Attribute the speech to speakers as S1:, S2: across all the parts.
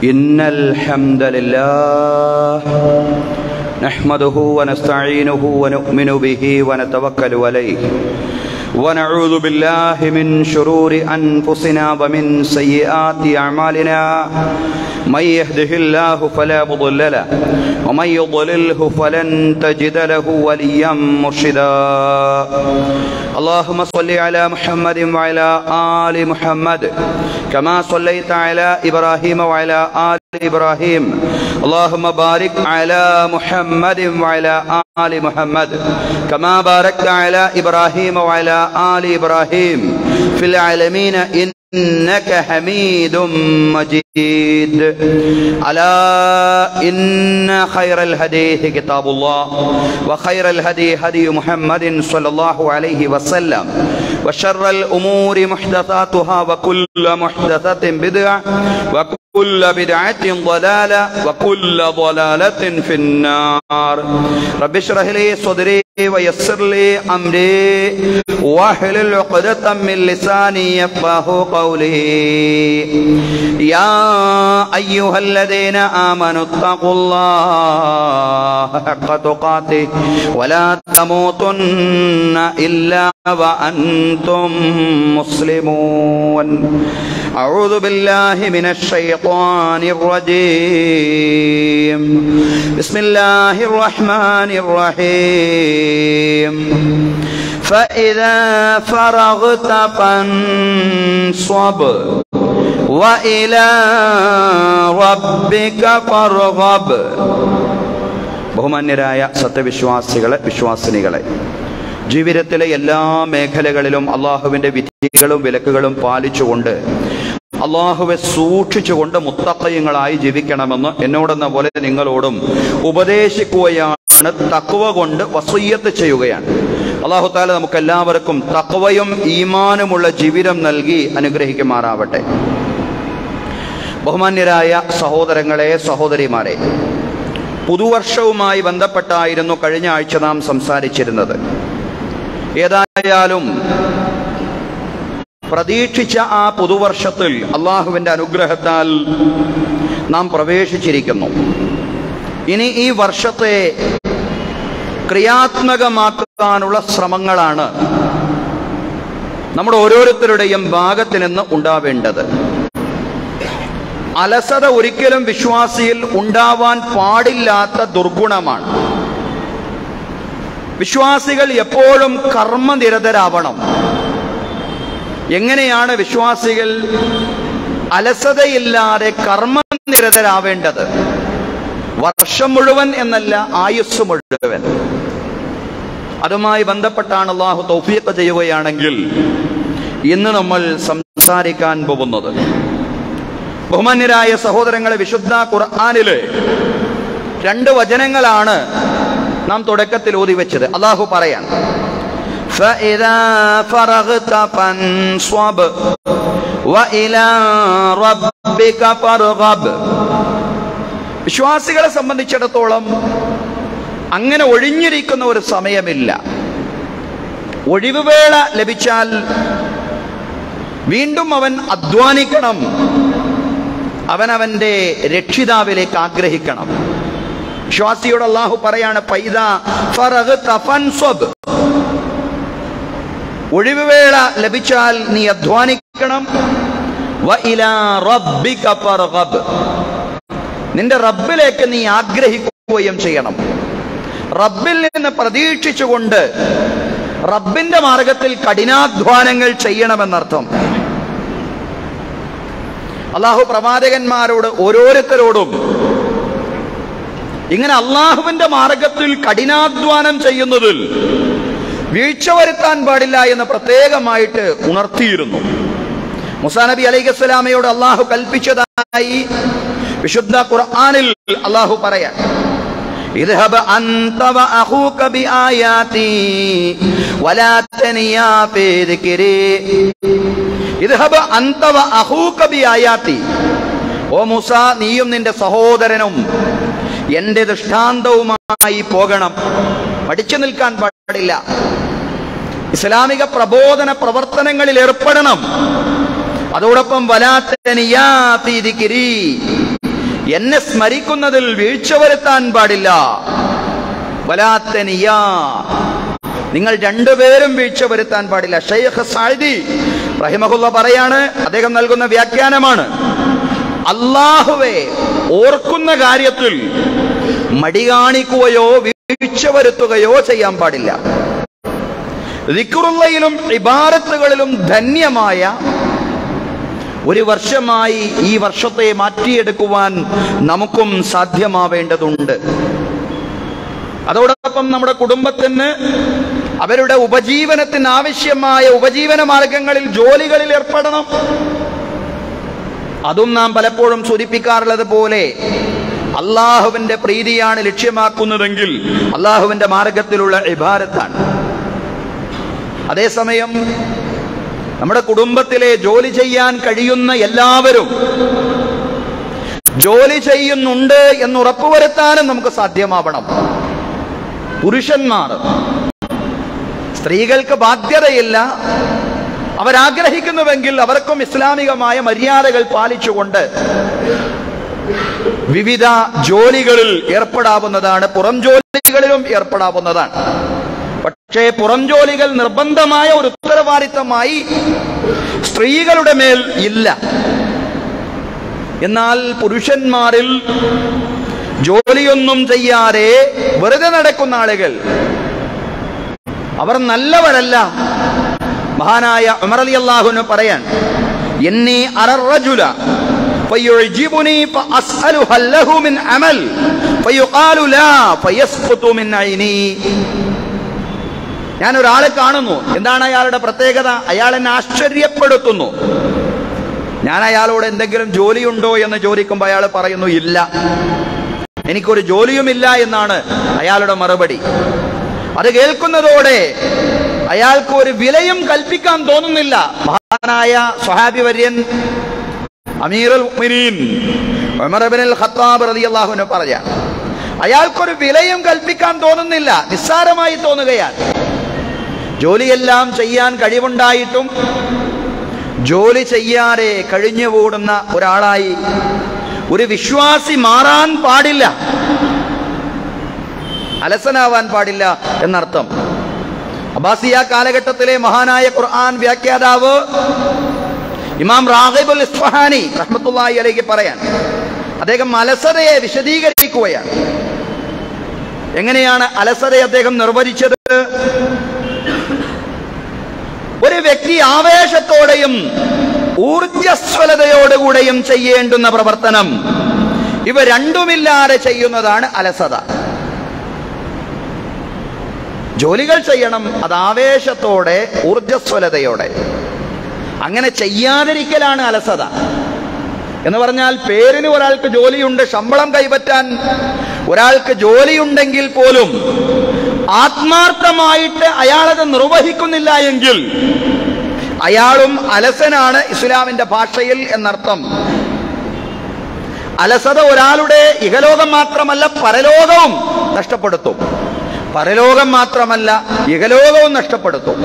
S1: إن الحمد لله نحمده ونستعينه ونؤمن به ونتوكل عليه ونعوذ بالله من شرور أنفسنا ومن سيئات أعمالنا من يهده الله فلا مضل له ومن يضلله فلن تجد له وليا مرشدا اللهم صل على محمد وعلى آل محمد كما صليت على إبراهيم وعلى آل إبراهيم اللهم بارك على محمد وعلى آل محمد كما باركت على إبراهيم وعلى آل إبراهيم في العالمين إنك حميد مجيد ألا إن خير الهدي كتاب الله وخير الهدي هدي محمد صلى الله عليه وسلم وشر الأمور محدثاتها وكل محدثة بدعة وكل بدعة ضلالة وكل ضلالة في النار رب اشرح لي صدري ويسر لي أمري واحلل عقدة من لساني يفقه قولي يا أيها الذين آمنوا اتقوا الله حق تقاته ولا تموتن إلا وأنتم مسلمون أعوذ بالله من الشيطان الرجيم بسم الله الرحمن الرحيم فإذا فرغت فانصب وإلى ربك فارغب ബഹുമാന്യരായ സത്യവിശ്വാസികളെ വിശ്വാസിനികളെ ജീവിതത്തിലെ എല്ലാ മേഖലകളിലും അള്ളാഹുവിന്റെ വിധികളും വിലക്കുകളും പാലിച്ചുകൊണ്ട് അള്ളാഹുവെ സൂക്ഷിച്ചുകൊണ്ട് മുത്തക്കയങ്ങളായി ജീവിക്കണമെന്ന് എന്നോടെന്ന പോലെ നിങ്ങളോടും ഉപദേശിക്കുകയാണ് തക്കുവ കൊണ്ട് വസയ്യത്ത് ചെയ്യുകയാണ് അള്ളാഹു താല നമുക്ക് എല്ലാവർക്കും തക്കവയും ഈമാനുമുള്ള ജീവിതം നൽകി അനുഗ്രഹിക്കുമാറാവട്ടെ ബഹുമാന്യരായ സഹോദരങ്ങളെ സഹോദരിമാരെ പുതുവർഷവുമായി ബന്ധപ്പെട്ടായിരുന്നു കഴിഞ്ഞ ആഴ്ച നാം സംസാരിച്ചിരുന്നത് ഏതായാലും പ്രതീക്ഷിച്ച ആ പുതുവർഷത്തിൽ അള്ളാഹുവിന്റെ അനുഗ്രഹത്താൽ നാം പ്രവേശിച്ചിരിക്കുന്നു ഇനി ഈ വർഷത്തെ ക്രിയാത്മകമാക്കാനുള്ള ശ്രമങ്ങളാണ് നമ്മുടെ ഓരോരുത്തരുടെയും ഭാഗത്ത് നിന്ന് ഉണ്ടാവേണ്ടത് അലസത ഒരിക്കലും വിശ്വാസിയിൽ ഉണ്ടാവാൻ പാടില്ലാത്ത ദുർഗുണമാണ് വിശ്വാസികൾ എപ്പോഴും കർമ്മനിരതരാവണം എങ്ങനെയാണ് വിശ്വാസികൾ അലസതയില്ലാതെ കർമ്മനിരതരാവേണ്ടത് വർഷം മുഴുവൻ എന്നല്ല ആയുസ് മുഴുവൻ അതുമായി ബന്ധപ്പെട്ടാണ് അള്ളാഹു തൗഫീഖ് ചെയ്യുകയാണെങ്കിൽ ഇന്ന് നമ്മൾ സംസാരിക്കാൻ പോകുന്നത് ബഹുമാന്യരായ സഹോദരങ്ങളെ വിശുദ്ധ ഖുർആാനില് രണ്ട് വചനങ്ങളാണ് നാം തുടക്കത്തിൽ ഓതി വെച്ചത് അള്ളാഹു പറയാൻ فإذا فرغت فانصب وإلى ربك فارغب വിശ്വാസികളെ സംബന്ധിച്ചിടത്തോളം അങ്ങനെ ഒഴിഞ്ഞിരിക്കുന്ന ഒരു സമയമില്ല ഒഴിവുവേള ലഭിച്ചാൽ വീണ്ടും അവൻ അധ്വാനിക്കണം അവൻ അവന്റെ രക്ഷിതാവിലേക്ക് ആഗ്രഹിക്കണം വിശ്വാസിയോട് അള്ളാഹു പറയാണ് പൈത ഫൻസ്വബ് ഒഴിവുവേള ലഭിച്ചാൽ നീ അധ്വാനിക്കണം നിന്റെ റബ്ബിലേക്ക് നീ ആഗ്രഹിക്കുകയും ചെയ്യണം റബ്ബിൽ നിന്ന് പ്രതീക്ഷിച്ചുകൊണ്ട് റബ്ബിന്റെ മാർഗത്തിൽ കഠിനാധ്വാനങ്ങൾ ചെയ്യണമെന്നർത്ഥം അള്ളാഹു പ്രവാചകന്മാരോട് ഓരോരുത്തരോടും ഇങ്ങനെ അള്ളാഹുവിന്റെ മാർഗത്തിൽ കഠിനാധ്വാനം ചെയ്യുന്നതിൽ വീഴ്ച വരുത്താൻ പാടില്ല എന്ന് പ്രത്യേകമായിട്ട് ഉണർത്തിയിരുന്നു മുസാ നബി അലൈഹി സ്വലാമയോട് അള്ളാഹു കൽപ്പിച്ചതായി വിശുദ്ധ ഖുർആനിൽ അള്ളാഹു പറയാൻ اذهب أنت وأخوك بآياتي ولا تنيا في ذكري اذهب أنت وأخوك بآياتي ഓ മുസ നീയും നിന്റെ സഹോദരനും എന്റെ ദൃഷ്ടാന്തവുമായി പോകണം മടിച്ചു നിൽക്കാൻ പാടില്ല ഇസ്ലാമിക പ്രബോധന പ്രവർത്തനങ്ങളിൽ ഏർപ്പെടണം അതോടൊപ്പം വലാത്തനിയാതിരി എന്നെ സ്മരിക്കുന്നതിൽ വീഴ്ച വരുത്താൻ പാടില്ല വലാത്തനിയ നിങ്ങൾ രണ്ടുപേരും വീഴ്ച വരുത്താൻ പാടില്ല ഷെയ്ഖ് സായിദി റഹിമഹുല്ല പറയാണ് അദ്ദേഹം നൽകുന്ന വ്യാഖ്യാനമാണ് അള്ളാഹുവെ ഓർക്കുന്ന കാര്യത്തിൽ മടി കാണിക്കുകയോ വീഴ്ച വരുത്തുകയോ ചെയ്യാൻ പാടില്ല ദിക്റുള്ളയിലും ഇബാരത്തുകളിലും ധന്യമായ ഒരു വർഷമായി ഈ വർഷത്തെ മാറ്റിയെടുക്കുവാൻ നമുക്കും സാധ്യമാവേണ്ടതുണ്ട് അതോടൊപ്പം നമ്മുടെ കുടുംബത്തിന് അവരുടെ ഉപജീവനത്തിന് ആവശ്യമായ ഉപജീവന മാർഗങ്ങളിൽ ജോലികളിൽ ഏർപ്പെടണം അതും നാം പലപ്പോഴും സൂചിപ്പിക്കാറുള്ളത് പോലെ അള്ളാഹുവിന്റെ പ്രീതിയാണ് ലക്ഷ്യമാക്കുന്നതെങ്കിൽ അള്ളാഹുവിന്റെ മാർഗത്തിലുള്ള ഇബാരത്താണ് അതേസമയം നമ്മുടെ കുടുംബത്തിലെ ജോലി ചെയ്യാൻ കഴിയുന്ന എല്ലാവരും ജോലി ചെയ്യുന്നുണ്ട് എന്ന് ഉറപ്പുവരുത്താനും നമുക്ക് സാധ്യമാവണം പുരുഷന്മാർ സ്ത്രീകൾക്ക് ബാധ്യതയില്ല അവരാഗ്രഹിക്കുന്നുവെങ്കിൽ അവർക്കും ഇസ്ലാമികമായ മര്യാദകൾ പാലിച്ചുകൊണ്ട് വിവിധ ജോലികളിൽ ഏർപ്പെടാവുന്നതാണ് പുറം ജോലികളിലും ഏർപ്പെടാവുന്നതാണ് പക്ഷേ പുറം ജോലികൾ നിർബന്ധമായ ഒരു ഉത്തരവാദിത്തമായി സ്ത്രീകളുടെ മേൽ ഇല്ല എന്നാൽ പുരുഷന്മാരിൽ ജോലിയൊന്നും ചെയ്യാതെ വെറുതെ നടക്കുന്ന ആളുകൾ അവർ നല്ലവരല്ല മഹാനായ ഉമർ അലി അള്ളാഹുന് പറയാൻ എന്നീ അററജുല فيعجبني فأسأل هل له من عمل فيقال لا فيسقط من عيني ഞാൻ ഒരാളെ കാണുന്നു എന്താണ് അയാളുടെ പ്രത്യേകത അയാൾ എന്നെ ആശ്ചര്യപ്പെടുത്തുന്നു ഞാൻ അയാളോട് എന്തെങ്കിലും ജോലിയുണ്ടോ എന്ന് ചോദിക്കുമ്പോൾ അയാൾ പറയുന്നു ഇല്ല എനിക്കൊരു ജോലിയുമില്ല എന്നാണ് അയാളുടെ മറുപടി അത് കേൾക്കുന്നതോടെ അയാൾക്ക് ഒരു വിലയും കൽപ്പിക്കാൻ തോന്നുന്നില്ല മഹാനായ സ്വഹാബി വര്യൻ അമീറുൽ മുഅ്മിനീൻ ഉമർ ഇബ്നുൽ ഖത്താബ് റളിയല്ലാഹുവിന് പറഞ്ഞ അയാൾക്കൊരു വിലയും കൽപ്പിക്കാൻ തോന്നുന്നില്ല നിസ്സാരമായി തോന്നുകയാണ് ജോലിയെല്ലാം ചെയ്യാൻ കഴിവുണ്ടായിട്ടും ജോലി ചെയ്യാതെ കഴിഞ്ഞുകൂടുന്ന ഒരാളായി ഒരു വിശ്വാസി മാറാൻ പാടില്ല അലസനാവാൻ പാടില്ല എന്നർത്ഥം അബ്ബാസിയ കാലഘട്ടത്തിലെ മഹാനായ ഖുർആൻ വ്യാഖ്യാതാവ് ഇമാം റാഹിബുൽ ഇസ്ഫഹാനി റഹ്മത്തുള്ളാഹി അലൈഹി പറയാൻ അദ്ദേഹം അലസതയെ വിശദീകരിക്കുകയാണ് എങ്ങനെയാണ് അലസതയെ അദ്ദേഹം നിർവചിച്ചത് ഒരു വ്യക്തി ആവേശത്തോടെയും ഊർജസ്വലതയോടുകൂടെയും ചെയ്യേണ്ടുന്ന പ്രവർത്തനം ഇവ രണ്ടുമില്ലാതെ ചെയ്യുന്നതാണ് അലസത ജോലികൾ ചെയ്യണം അത് ആവേശത്തോടെ ഊർജസ്വലതയോടെ അങ്ങനെ ചെയ്യാതിരിക്കലാണ് അലസത എന്ന് പറഞ്ഞാൽ പേരിന് ഒരാൾക്ക് ജോലിയുണ്ട് ശമ്പളം കൈപ്പറ്റാൻ ഒരാൾക്ക് ജോലിയുണ്ടെങ്കിൽ പോലും ആത്മാർത്ഥമായിട്ട് അയാളത് നിർവഹിക്കുന്നില്ല എങ്കിൽ അയാളും അലസനാണ് ഇസ്ലാമിന്റെ ഭാഷയിൽ എന്നർത്ഥം അലസത ഒരാളുടെ ഇഹലോകം മാത്രമല്ല പരലോകവും നഷ്ടപ്പെടുത്തും പരലോകം മാത്രമല്ല ഇഹലോകവും നഷ്ടപ്പെടുത്തും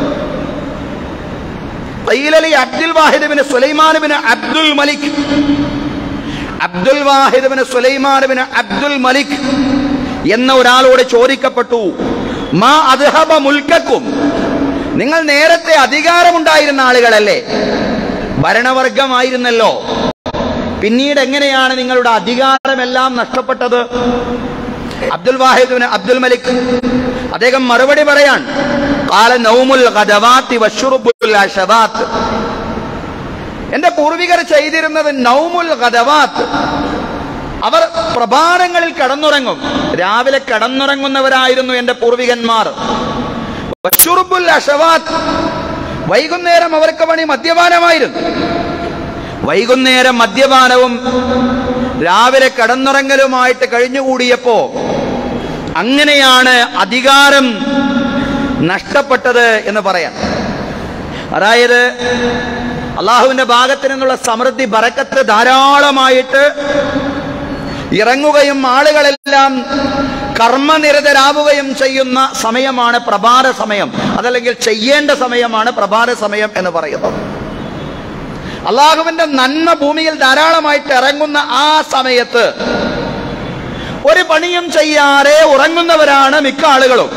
S1: തയ്യിലലി അബ്ദുൽ വാഹിദിബിന് സുലൈമാനുബിന് അബ്ദുൽ മലിക് അബ്ദുൽ വാഹിദിബിന് സുലൈമാനുബിന് അബ്ദുൽ മലിക് എന്ന ഒരാളോട് ചോദിക്കപ്പെട്ടു മാ അദ്ഹബ മുൽക്കും നിങ്ങൾ നേരത്തെ അധികാരമുണ്ടായിരുന്ന ആളുകളല്ലേ ഭരണവർഗമായിരുന്നല്ലോ പിന്നീട് എങ്ങനെയാണ് നിങ്ങളുടെ അധികാരമെല്ലാം നഷ്ടപ്പെട്ടത് അബ്ദുൽ വാഹിദിന് അബ്ദുൽ മലിക് അദ്ദേഹം മറുപടി പറയാൻ കാല നൗമുൽ ഖദവാത്തി വശുറുബുൽ അശവാത്ത് എന്റെ പൂർവികർ ചെയ്തിരുന്നത് നൗമുൽ ഖദവാത്ത് അവർ പ്രഭാതങ്ങളിൽ കടന്നുറങ്ങും രാവിലെ കടന്നുറങ്ങുന്നവരായിരുന്നു എന്റെ പൂർവികന്മാർ വശുറുബുൽ അശവാത്ത് വൈകുന്നേരം അവർക്ക് പണി മദ്യപാനമായിരുന്നു വൈകുന്നേരം മദ്യപാനവും രാവിലെ കടന്നുറങ്ങലുമായിട്ട് കഴിഞ്ഞുകൂടിയപ്പോ അങ്ങനെയാണ് അധികാരം നഷ്ടപ്പെട്ടത് എന്ന് പറയാം അതായത് അള്ളാഹുവിന്റെ ഭാഗത്ത് നിന്നുള്ള സമൃദ്ധി ബറക്കത്ത് ധാരാളമായിട്ട് ഇറങ്ങുകയും ആളുകളെല്ലാം കർമ്മനിരതരാവുകയും ചെയ്യുന്ന സമയമാണ് പ്രഭാത സമയം അതല്ലെങ്കിൽ ചെയ്യേണ്ട സമയമാണ് പ്രഭാത സമയം എന്ന് പറയുന്നത് അള്ളാഹുവിന്റെ നന്മ ഭൂമിയിൽ ധാരാളമായിട്ട് ഇറങ്ങുന്ന ആ സമയത്ത് ഒരു പണിയും ചെയ്യാതെ ഉറങ്ങുന്നവരാണ് മിക്ക ആളുകളും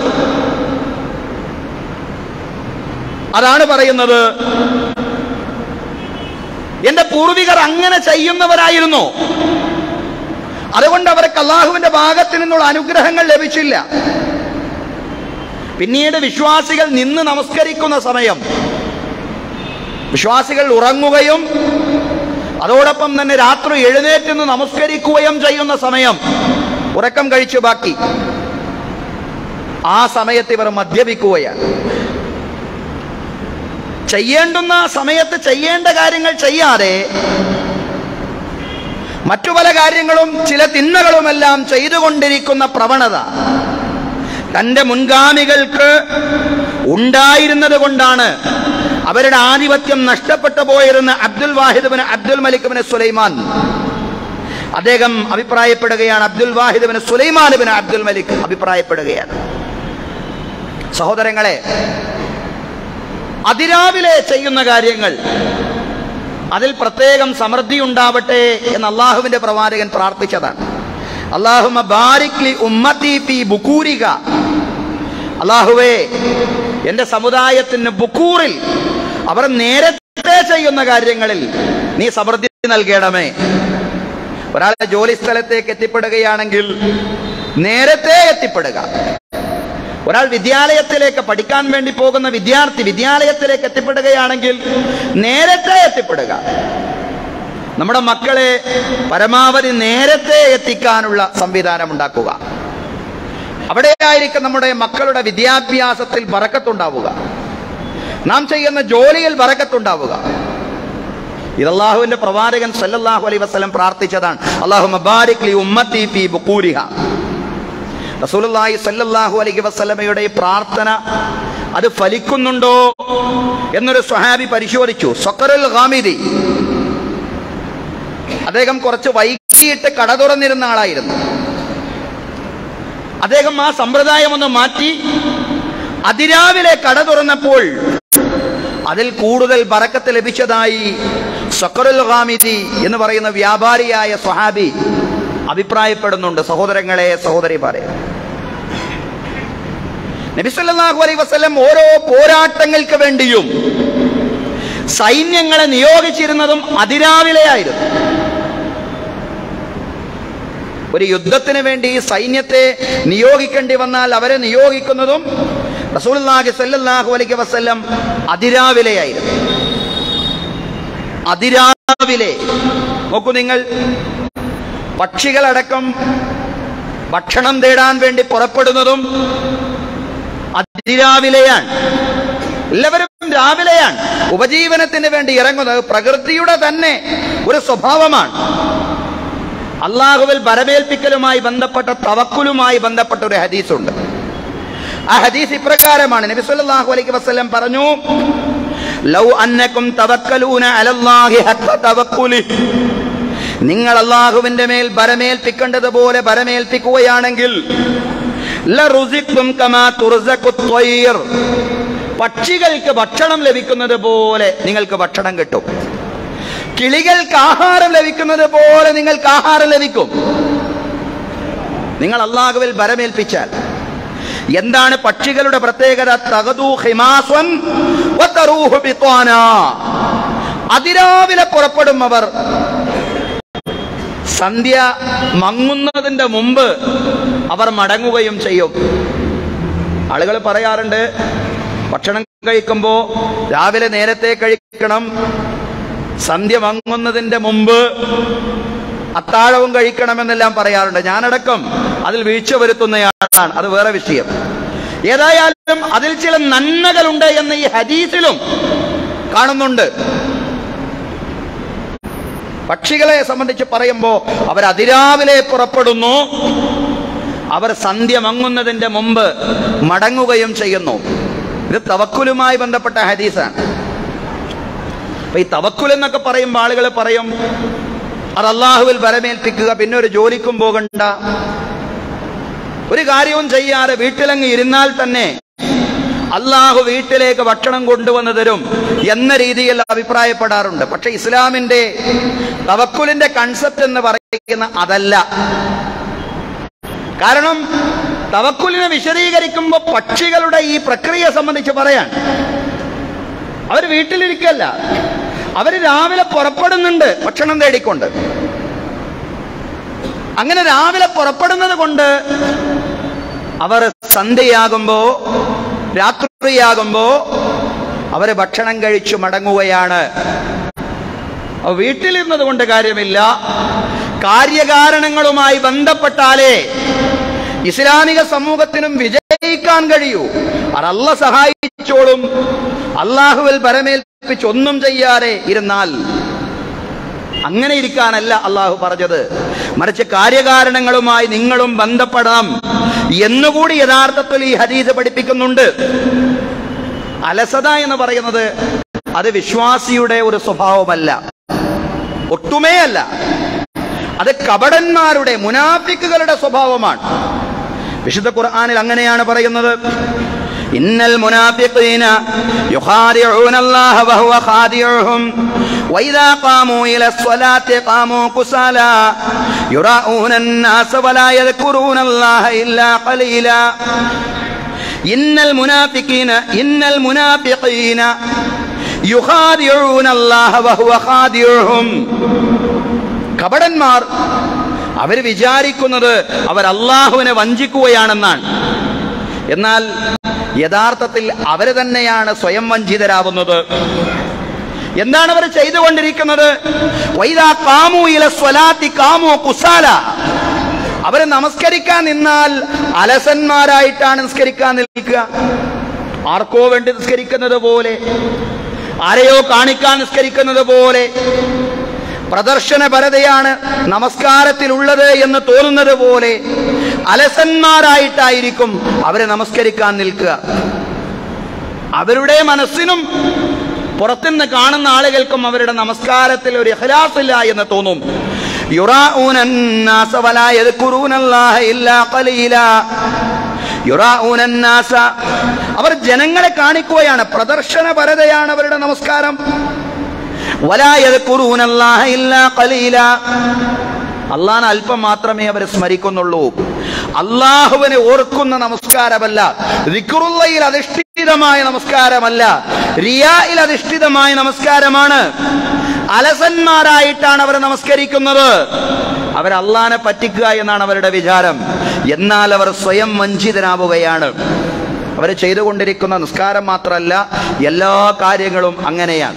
S1: അതാണ് പറയുന്നത് എന്റെ പൂർവികർ അങ്ങനെ ചെയ്യുന്നവരായിരുന്നു അതുകൊണ്ട് അവർക്ക് അള്ളാഹുവിന്റെ ഭാഗത്ത് നിന്നുള്ള അനുഗ്രഹങ്ങൾ ലഭിച്ചില്ല പിന്നീട് വിശ്വാസികൾ നിന്ന് നമസ്കരിക്കുന്ന സമയം വിശ്വാസികൾ ഉറങ്ങുകയും അതോടൊപ്പം തന്നെ രാത്രി എഴുന്നേറ്റ് നിന്ന് നമസ്കരിക്കുകയും ചെയ്യുന്ന സമയം ഉറക്കം കഴിച്ചു ബാക്കി ആ സമയത്ത് ഇവർ മദ്യപിക്കുകയാണ് ചെയ്യേണ്ടുന്ന സമയത്ത് ചെയ്യേണ്ട കാര്യങ്ങൾ ചെയ്യാതെ മറ്റു പല കാര്യങ്ങളും ചില തിന്മകളുമെല്ലാം ചെയ്തുകൊണ്ടിരിക്കുന്ന പ്രവണത തന്റെ മുൻഗാമികൾക്ക് ഉണ്ടായിരുന്നത് കൊണ്ടാണ് അവരുടെ ആധിപത്യം നഷ്ടപ്പെട്ടു പോയിരുന്ന അബ്ദുൽ വാഹിദ്ബിന് അബ്ദുൽ മലിക്ബിന് സുലൈമാൻ അദ്ദേഹം അഭിപ്രായപ്പെടുകയാണ് അബ്ദുൽ വാഹിദ്ബിന് സുലൈമാനുബിന് അബ്ദുൽ മലിക് അഭിപ്രായപ്പെടുകയാണ് സഹോദരങ്ങളെ അതിരാവിലെ ചെയ്യുന്ന കാര്യങ്ങൾ അതിൽ പ്രത്യേകം സമൃദ്ധി ഉണ്ടാവട്ടെ എന്ന് അള്ളാഹുവിന്റെ പ്രവാചകൻ പ്രാർത്ഥിച്ചതാണ് അള്ളാഹുമ ബാരിക്ലി ഉമ്മത്തി ഫി ബുക്കൂരിക അള്ളാഹുവേ എന്റെ സമുദായത്തിന് ബുക്കൂറിൽ അവർ നേരത്തെ ചെയ്യുന്ന കാര്യങ്ങളിൽ നീ സമൃദ്ധി നൽകണമേ ഒരാളെ ജോലി സ്ഥലത്തേക്ക് എത്തിപ്പെടുകയാണെങ്കിൽ നേരത്തെ എത്തിപ്പെടുക ഒരാൾ വിദ്യാലയത്തിലേക്ക് പഠിക്കാൻ വേണ്ടി പോകുന്ന വിദ്യാർത്ഥി വിദ്യാലയത്തിലേക്ക് എത്തിപ്പെടുകയാണെങ്കിൽ നേരത്തെ എത്തിപ്പെടുക നമ്മുടെ മക്കളെ പരമാവധി നേരത്തെ എത്തിക്കാനുള്ള സംവിധാനം ഉണ്ടാക്കുക അവിടെയായിരിക്കും നമ്മുടെ മക്കളുടെ വിദ്യാഭ്യാസത്തിൽ വറക്കത്തുണ്ടാവുക നാം ചെയ്യുന്ന ജോലിയിൽ വറക്കത്തുണ്ടാവുക ഇത് അള്ളാഹുവിന്റെ പ്രവാചകൻ സല്ലല്ലാഹു അലൈഹി വസല്ലം പ്രാർത്ഥിച്ചതാണ് അള്ളാഹു മബാരിക് ലി ഉമ്മത്തി ഫി ബുക്കൂരിഹ റസൂലുള്ളാഹി സല്ലല്ലാഹു അലൈഹി വസല്ലമയുടെ ഈ പ്രാർത്ഥന അത് ഫലിക്കുന്നുണ്ടോ എന്നൊരു സ്വഹാബി പരിശോധിച്ചു സക്കറുൽ ഖാമിദി അദ്ദേഹം കുറച്ച് വൈകിട്ട് കട തുറന്നിരുന്ന ആളായിരുന്നു അദ്ദേഹം ആ സമ്പ്രദായം ഒന്ന് മാറ്റി അതിരാവിലെ കട തുറന്നപ്പോൾ അതിൽ കൂടുതൽ ബറക്കത്ത് ലഭിച്ചതായി സക്കറുൽ ഖാമിദി എന്ന് പറയുന്ന വ്യാപാരിയായ സ്വഹാബി അഭിപ്രായപ്പെടുന്നുണ്ട് സഹോദരങ്ങളെ സഹോദരിമാരെ നബിസല്ലാഹു അലൈ വസ്ലം ഓരോ പോരാട്ടങ്ങൾക്ക് വേണ്ടിയും സൈന്യങ്ങളെ നിയോഗിച്ചിരുന്നതും അതിരാവിലെയായിരുന്നു ഒരു യുദ്ധത്തിന് വേണ്ടി സൈന്യത്തെ നിയോഗിക്കേണ്ടി വന്നാൽ അവരെ നിയോഗിക്കുന്നതും റസൂൽഹി സല്ലാഹു അലൈഹി വസ്ല്ലം അതിരാവിലെയായിരുന്നു അതിരാവിലെ നോക്കൂ നിങ്ങൾ പക്ഷികളടക്കം ഭക്ഷണം തേടാൻ വേണ്ടി പുറപ്പെടുന്നതും അതിരാവിലെയാണ് എല്ലാവരും രാവിലെയാണ് ഉപജീവനത്തിന് വേണ്ടി ഇറങ്ങുന്നത് പ്രകൃതിയുടെ തന്നെ ഒരു സ്വഭാവമാണ് അള്ളാഹുവിൽ ബരമേൽപ്പിക്കലുമായി ബന്ധപ്പെട്ട തവക്കുലുമായി ബന്ധപ്പെട്ട ഒരു ഹദീസുണ്ട് ആ ഹദീസ് ഇപ്രകാരമാണ് നബി സല്ലല്ലാഹു അലൈഹി വസല്ലം പറഞ്ഞു ലൗ അന്നക്കും തവക്കലൂന അലല്ലാഹി ഹഖ തവക്കുലി നിങ്ങൾ അള്ളാഹുവിന്റെ മേൽ ബരമേൽപ്പിക്കേണ്ടതുപോലെ ബരമേൽപ്പിക്കുകയാണെങ്കിൽ ലറുസിക്കും കമാ തുർസഖു ത്വയ്ർ. പക്ഷികൾക്ക് ഭക്ഷണം ലഭിക്കുന്നത് പോലെ നിങ്ങൾക്ക് ഭക്ഷണം കിട്ടും കിളികൾക്ക് ആഹാരം ലഭിക്കുന്നത് പോലെ നിങ്ങൾക്ക് ആഹാരം ലഭിക്കും നിങ്ങൾ അള്ളാഹുവിൽ ബരമേൽപ്പിച്ചാൽ എന്താണ് പക്ഷികളുടെ പ്രത്യേകത തകതു ഹിമാസ്വൻ വതറൂഹു ബിത്വാന. അതിരാവിലെ പുറപ്പെടും അവർ സന്ധ്യ മങ്ങുന്നതിന്റെ മുമ്പ് അവർ മടങ്ങുകയും ചെയ്യും ആളുകൾ പറയാറുണ്ട് ഭക്ഷണം കഴിക്കുമ്പോൾ രാവിലെ നേരത്തെ കഴിക്കണം സന്ധ്യ മങ്ങുന്നതിന്റെ മുമ്പ് അത്താഴവും കഴിക്കണമെന്നെല്ലാം പറയാറുണ്ട് ഞാനടക്കം അതിൽ വീഴ്ച വരുത്തുന്നയാളാണ് അത് വേറെ വിഷയം ഏതായാലും അതിൽ ചില നന്മകളുണ്ട് എന്ന് ഈ ഹദീസിലും കാണുന്നുണ്ട് പക്ഷികളെ സംബന്ധിച്ച് പറയുമ്പോൾ അവർ അതിരാവിലെ പുറപ്പെടുന്നു അവർ സന്ധ്യ മങ്ങുന്നതിന്റെ മുമ്പ് മടങ്ങുകയും ചെയ്യുന്നു ഇത് തവക്കുലുമായി ബന്ധപ്പെട്ട ഹദീസാണ് അപ്പൊ ഈ തവക്കുൽ എന്നൊക്കെ പറയുമ്പോൾ ആളുകൾ പറയും അത് അള്ളാഹുവിൽ വരമേൽപ്പിക്കുക പിന്നെ ഒരു ജോലിക്കും പോകണ്ട ഒരു കാര്യവും ചെയ്യാതെ വീട്ടിലങ്ങ് ഇരുന്നാൽ തന്നെ അള്ളാഹു വീട്ടിലേക്ക് ഭക്ഷണം കൊണ്ടുവന്ന് തരും എന്ന രീതിയിൽ അഭിപ്രായപ്പെടാറുണ്ട് പക്ഷെ ഇസ്ലാമിന്റെ തവക്കുലിന്റെ കൺസെപ്റ്റ് എന്ന് പറയുന്ന അതല്ല കാരണം തവക്കുലിനെ വിശദീകരിക്കുമ്പോൾ പക്ഷികളുടെ ഈ പ്രക്രിയ സംബന്ധിച്ച് പറയാൻ അവർ വീട്ടിലിരിക്കല്ല അവർ രാവിലെ പുറപ്പെടുന്നുണ്ട് ഭക്ഷണം തേടിക്കൊണ്ട് അങ്ങനെ രാവിലെ പുറപ്പെടുന്നത് കൊണ്ട് അവർ സന്ധ്യയാകുമ്പോ രാത്രിയാകുമ്പോ അവര് ഭക്ഷണം കഴിച്ചു മടങ്ങുകയാണ് അപ്പൊ വീട്ടിലിരുന്നത് കൊണ്ട് കാര്യമില്ല കാര്യകാരണങ്ങളുമായി ബന്ധപ്പെട്ടാലേ ഇസ്ലാമിക സമൂഹത്തിനും വിജയിക്കാൻ കഴിയൂ അതല്ല സഹായിച്ചോളും അള്ളാഹുവിൽ പരമേൽപ്പിച്ച് ഒന്നും ചെയ്യാതെ ഇരുന്നാൽ അങ്ങനെ ഇരിക്കാനല്ല അള്ളാഹു പറഞ്ഞത് മറിച്ച് കാര്യകാരണങ്ങളുമായി നിങ്ങളും ബന്ധപ്പെടണം എന്നുകൂടി യഥാർത്ഥത്തിൽ ഈ ഹദീസ് പഠിപ്പിക്കുന്നുണ്ട് അലസത എന്ന് പറയുന്നത് അത് വിശ്വാസിയുടെ ഒരു സ്വഭാവമല്ല ഒട്ടുമേ അല്ല അത് കപടന്മാരുടെ മുനാഫിക്കുകളുടെ സ്വഭാവമാണ് വിശുദ്ധ ഖുർആനിൽ അങ്ങനെയാണ് പറയുന്നത് ഇന്നൽ മുനാഫിഖീന യുഖാദിഊന അല്ലാഹ വഹുവ ഖാദിഉഹും വഇദാ ഖാമൂ ഇല സ്വലാത്തി ഖാമൂ കുസാലാ യുറാഊന الناس ولا يذكرون الله إلا قليلا إن المنافقين إن المنافقين يخادعون الله وهو خادعهم കപടന്മാർ അവർ വിചാരിക്കുന്നത് അവർ അള്ളാഹുവിനെ വഞ്ചിക്കുകയാണെന്നാണ് എന്നാൽ യഥാർത്ഥത്തിൽ അവർ തന്നെയാണ് സ്വയം വഞ്ചിതരാവുന്നത് എന്താണ് അവർ ചെയ്തുകൊണ്ടിരിക്കുന്നത് വൈദാ കാമു ഇല സ്വലാത്തി കാമു കുസാല അവര് നമസ്കരിക്കാൻ നിന്നാൽ അലസന്മാരായിട്ടാണ് നിസ്കരിക്കാൻ നിൽക്കുക ആർക്കോ വേണ്ടി നിസ്കരിക്കുന്നത് പോലെ ആരെയോ കാണിക്കാൻ നിസ്കരിക്കുന്നത് പോലെ പ്രദർശനപരതയാണ് നമസ്കാരത്തിലുള്ളത് എന്ന് തോന്നുന്നത് പോലെ അലസന്മാരായിട്ടായിരിക്കും അവരെ നമസ്കരിക്കാൻ നിൽക്കുക അവരുടെ മനസ്സിനും പുറത്തുനിന്ന് കാണുന്ന ആളുകൾക്കും അവരുടെ നമസ്കാരത്തിൽ ഒരു ഇഖ്ലാസില്ല എന്ന് തോന്നും യുറാഊന الناس ولا يذكرون الله إلا قليلا യുറാഊന الناس അവർ ജനങ്ങളെ കാണിക്കുകയാണ് പ്രദർശനപരതയാണ് അവരുടെ നമസ്കാരം ولا يذكرون الله إلا قليلا അള്ളാഹ് അല്പം മാത്രമേ അവർ സ്മരിക്കുന്നുള്ളൂ അള്ളാഹുവിനെ ഓർക്കുന്ന നമസ്കാരമല്ല ദിക്റുള്ളയിൽ അധിഷ്ഠിതമായ നമസ്കാരമല്ല റിയായിൽ അധിഷ്ഠിതമായ നമസ്കാരമാണ് അലസന്മാരായിട്ടാണ് അവർ നമസ്കരിക്കുന്നത് അവർ അള്ളാനെ പറ്റിക്കുക എന്നാണ് അവരുടെ വിചാരം എന്നാൽ അവർ സ്വയം വഞ്ചിതനാവുകയാണ് അവർ ചെയ്തുകൊണ്ടിരിക്കുന്ന നിസ്കാരം മാത്രമല്ല എല്ലാ കാര്യങ്ങളും അങ്ങനെയാണ്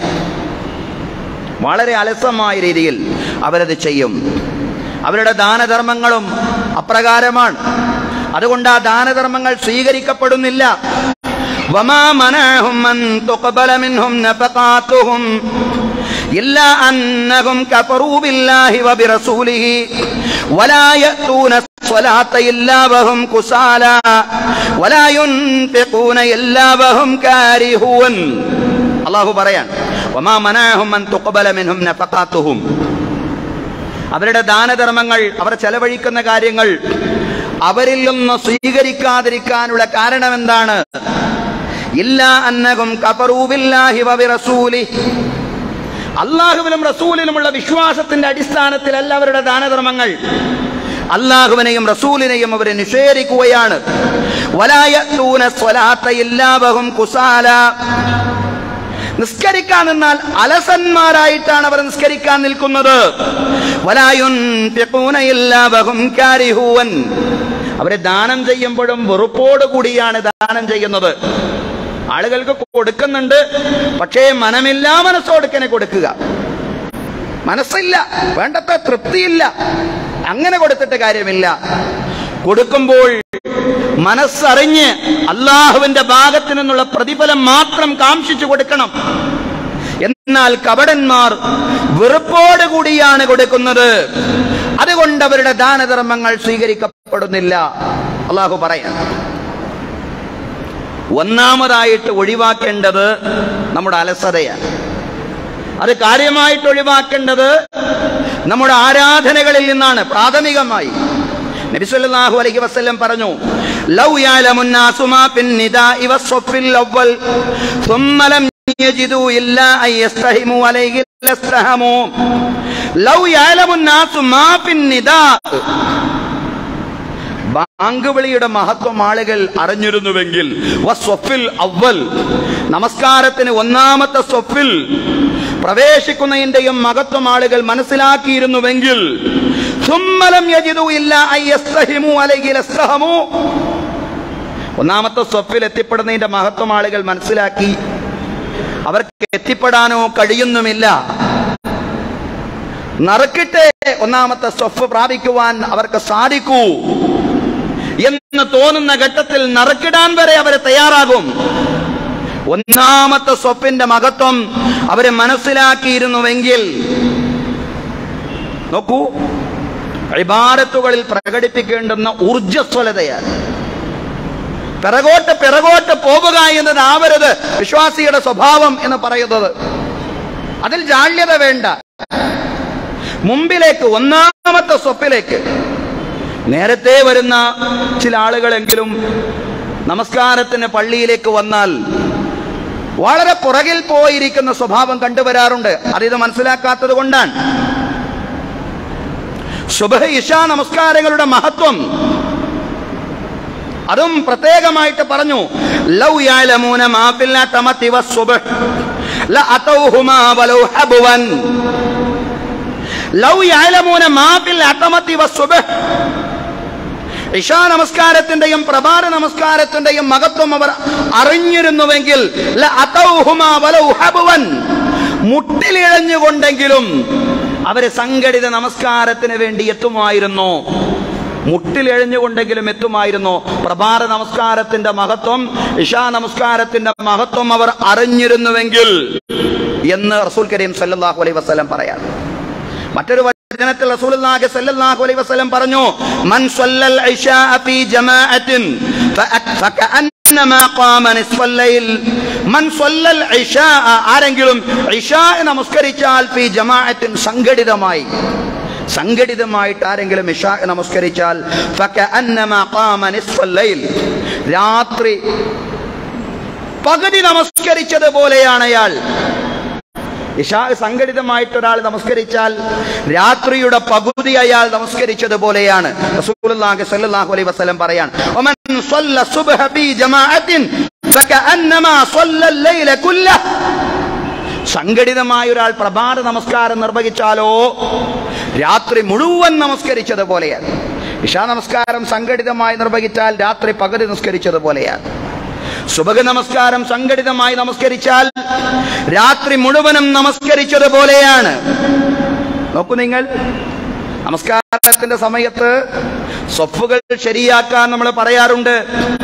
S1: വളരെ അലസമായ രീതിയിൽ അവരത് ചെയ്യും അവരുടെ ദാനധർമ്മങ്ങളും അപ്രകാരമാണ് അതുകൊണ്ട് ആ ദാനധർമ്മങ്ങൾ സ്വീകരിക്കപ്പെടുന്നില്ല വമാ മനഅഹും അൻ തുഖബല മിൻഹും നഫഖാതുഹും إلا أنهم كفروا بالله وبرسوله ولا يأتون الصلاة إلا وهم كسالى ولا ينفقون إلا وهم كارهون الله بريان وما منعهم أن تقبل منهم نفقاتهم അവരുടെ ദാനധർമ്മങ്ങൾ അവർ ചെലവഴിക്കുന്ന കാര്യങ്ങൾ അവരിൽ നിന്ന് സ്വീകരിക്കാതിരിക്കാനുള്ള കാരണം എന്താണ് ഇല്ല അന്നകും കഫറൂബില്ലാഹി വബിറസൂലി അള്ളാഹുവിലും റസൂലിലുമുള്ള വിശ്വാസത്തിന്റെ അടിസ്ഥാനത്തിലല്ല അവരുടെ ദാനധർമ്മങ്ങൾ അള്ളാഹുവിനെയും റസൂലിനെയും അവരെ നിഷേധിക്കുകയാണ് വലായത്തൂന സ്വലാത്ത ഇല്ലാവഹും കുസാല നിസ്കരിക്കാൻ നിന്നാൽ അലസന്മാരായിട്ടാണ് അവർ നിസ്കരിക്കാൻ നിൽക്കുന്നത് വലായുൻഫിഖൂന ഇല്ലാവഹും കാരിഹൂവൻ അവരെ ദാനം ചെയ്യുമ്പോഴും വെറുപ്പോടുകൂടിയാണ് ദാനം ചെയ്യുന്നത് ആളുകൾക്ക് കൊടുക്കുന്നുണ്ട് പക്ഷേ മനമില്ലാ മനസ്സോടുക്കനെ കൊടുക്കുക മനസ്സില്ല വേണ്ടത്ര തൃപ്തിയില്ല അങ്ങനെ കൊടുത്തിട്ട് കാര്യമില്ല കൊടുക്കുമ്പോൾ മനസ്സറിഞ്ഞ് അള്ളാഹുവിന്റെ ഭാഗത്ത് നിന്നുള്ള പ്രതിഫലം മാത്രം കാംക്ഷിച്ചു കൊടുക്കണം എന്നാൽ കപടന്മാർ വെറുപ്പോടുകൂടിയാണ് കൊടുക്കുന്നത് അതുകൊണ്ട് അവരുടെ ദാനധർമ്മങ്ങൾ സ്വീകരിക്കപ്പെടുന്നില്ല അള്ളാഹു പറയാം ഒന്നാമതായിട്ട് ഒഴിവാക്കേണ്ടത് നമ്മുടെ അലസതയാണ് അത് കാര്യമായിട്ട് ഒഴിവാക്കേണ്ടത് നമ്മുടെ ആരാധനകളിൽ നിന്നാണ് പ്രാഥമികമായി നബി സല്ലല്ലാഹു അലൈഹി വസല്ലം പറഞ്ഞു ലൗ യഅലമുൻ നാസു മാ ഫിൻ നിദാഇ വസ്സഫിൽ അവ്വൽ ثم لم يجدوا إلا أن يستهموا عليه لاستهموا لو يعلم الناس ما في النداء ബാങ്ക് വിളിയുടെ മഹത്വം ആളുകൾ അറിഞ്ഞിരുന്നുവെങ്കിൽ വസ്വഫിൽ അവൽ നമസ്കാരത്തിന് ഒന്നാമത്തെ സ്വഫിൽ പ്രവേശിക്കുന്നതിന്റെയും മഹത്വം ആളുകൾ മനസ്സിലാക്കിയിരുന്നുവെങ്കിൽ സുമ്മലം യജിദു ഇല്ല അയ്യസ്തഹിമു അല്ലെങ്കിൽ അസ്തഹമു ഒന്നാമത്തെ സ്വഫിൽ എത്തിപ്പെടുന്നതിന്റെ മഹത്വം ആളുകൾ മനസ്സിലാക്കി അവർക്ക് എത്തിപ്പെടാനോ കഴിയുന്നുമില്ല നറുക്കിട്ട് ഒന്നാമത്തെ സ്വഫ് പ്രാപിക്കുവാൻ അവർക്ക് സാധിക്കൂ എന്ന് തോന്നുന്ന ഘട്ടത്തിൽ നറുക്കിടാൻ വരെ അവർ തയ്യാറാകും ഒന്നാമത്തെ സ്വപ്പിന്റെ മഹത്വം അവര് മനസ്സിലാക്കിയിരുന്നുവെങ്കിൽ നോക്കൂ ഇബാരത്തുകളിൽ പ്രകടിപ്പിക്കേണ്ടുന്ന ഊർജസ്വലതയാണ് പിറകോട്ട് പിറകോട്ട് പോവുക എന്നത് ആവരുത് വിശ്വാസിയുടെ സ്വഭാവം എന്ന് പറയുന്നത് അതിൽ ജാള്യത വേണ്ട മുമ്പിലേക്ക് ഒന്നാമത്തെ സ്വപ്പിലേക്ക് നേരത്തെ വരുന്ന ചില ആളുകളെങ്കിലും നമസ്കാരത്തിന് പള്ളിയിലേക്ക് വന്നാൽ വളരെ പുറകിൽ പോയിരിക്കുന്ന സ്വഭാവം കണ്ടുവരാറുണ്ട് അതിത് മനസ്സിലാക്കാത്തത് കൊണ്ടാണ് സുബഹ ഇഷ നമസ്കാരങ്ങളുടെ മഹത്വം അതും പ്രത്യേകമായിട്ട് പറഞ്ഞു ലൗ യഅലമൂന മാ ഫിൽ അതമതി വസ്സുബ്ഹ് ലഅതൗഹുമാ വലൗ ഹബ്വൻ ലൗ യഅലമൂന മാ ഫിൽ അതമതി വസ്സുബ്ഹ് ഇഷാ നമസ്കാരത്തിന്റെയും പ്രഭാത നമസ്കാരത്തിന്റെയും മഹത്വം അവർ അറിഞ്ഞിരുന്നുവെങ്കിൽ ലഅതൗഹുമാ വലൗ ഹബ്വൻ മുട്ടിലിഴഞ്ഞുകൊണ്ടെങ്കിലും അവര് സംഘടിത നമസ്കാരത്തിന് വേണ്ടി എത്തുമായിരുന്നു മുട്ടിലെഴിഞ്ഞുകൊണ്ടെങ്കിലും എത്തുമായിരുന്നു പ്രഭാത നമസ്കാരത്തിന്റെ മഹത്വം ഇഷാ നമസ്കാരത്തിന്റെ മഹത്വം അവർ അറിഞ്ഞിരുന്നുവെങ്കിൽ എന്ന് റസൂൽ കരീം സല്ലല്ലാഹു അലൈഹി വസല്ലം പറയാം മറ്റൊരു വചനത്തിൽ റസൂലുള്ളാഹി സല്ലല്ലാഹു അലൈഹി വസല്ലം പറഞ്ഞു മൻ സ്വല്ലൽ ഇശാ ഫീ ജമാഅത്തിൻ ഫകഅന്നമാ ഖാമ നിസ്ഫൽ ലൈൽ മൻ സ്വല്ലൽ ഇശാ ആരെങ്കിലും ഇശാ നമസ്കരിച്ചാൽ ഫീ ജമാഅത്തിൻ സംഘടിതമായി സംഘടിതമായിട്ട് ആരെങ്കിലും ഇഷാ നമസ്കരിച്ചാൽ ഫകഅന്നമാ ഖാമ നിസ്ഫൽ ലൈൽ രാത്രി പകുതി നമസ്കരിച്ചതുപോലെയാണ് അയാൾ ഇഷാ സംഘടിതമായിട്ട് ഒരാൾ നമസ്കരിച്ചാൽ രാത്രിയുടെ പകുതി അയാൾ നമസ്കരിച്ചതുപോലെയാണ് റസൂലുള്ളാഹി സ്വല്ലല്ലാഹു അലൈഹി വസല്ലം പറയാൻ ഒമൻ സ്വല്ല സുബ്ഹ ഫീ ജമാഅത്തിൻ ഫകഅന്നമാ സ്വല്ല ലൈല കുല്ലഹ് സംഘടിതമായ ഒരാൾ പ്രഭാത നമസ്കാരം നിർവഹിച്ചാലോ രാത്രി മുഴുവൻ നമസ്കരിച്ചതുപോലെയാണ് ഇഷാ നമസ്കാരം സംഘടിതമായി നിർവഹിച്ചാൽ രാത്രി പകുതി നിസ്കരിച്ചതുപോലെയാണ് സുബഹ നമസ്കാരം സംഘടിതമായി നമസ്കരിച്ചാൽ രാത്രി മുഴുവനും നമസ്കരിച്ചതുപോലെയാണ് നോക്കൂ നിങ്ങൾ നമസ്കാരത്തിന്റെ സമയത്ത് സ്വഫുകൾ ശരിയാക്കാൻ നമ്മൾ പറയാറുണ്ട്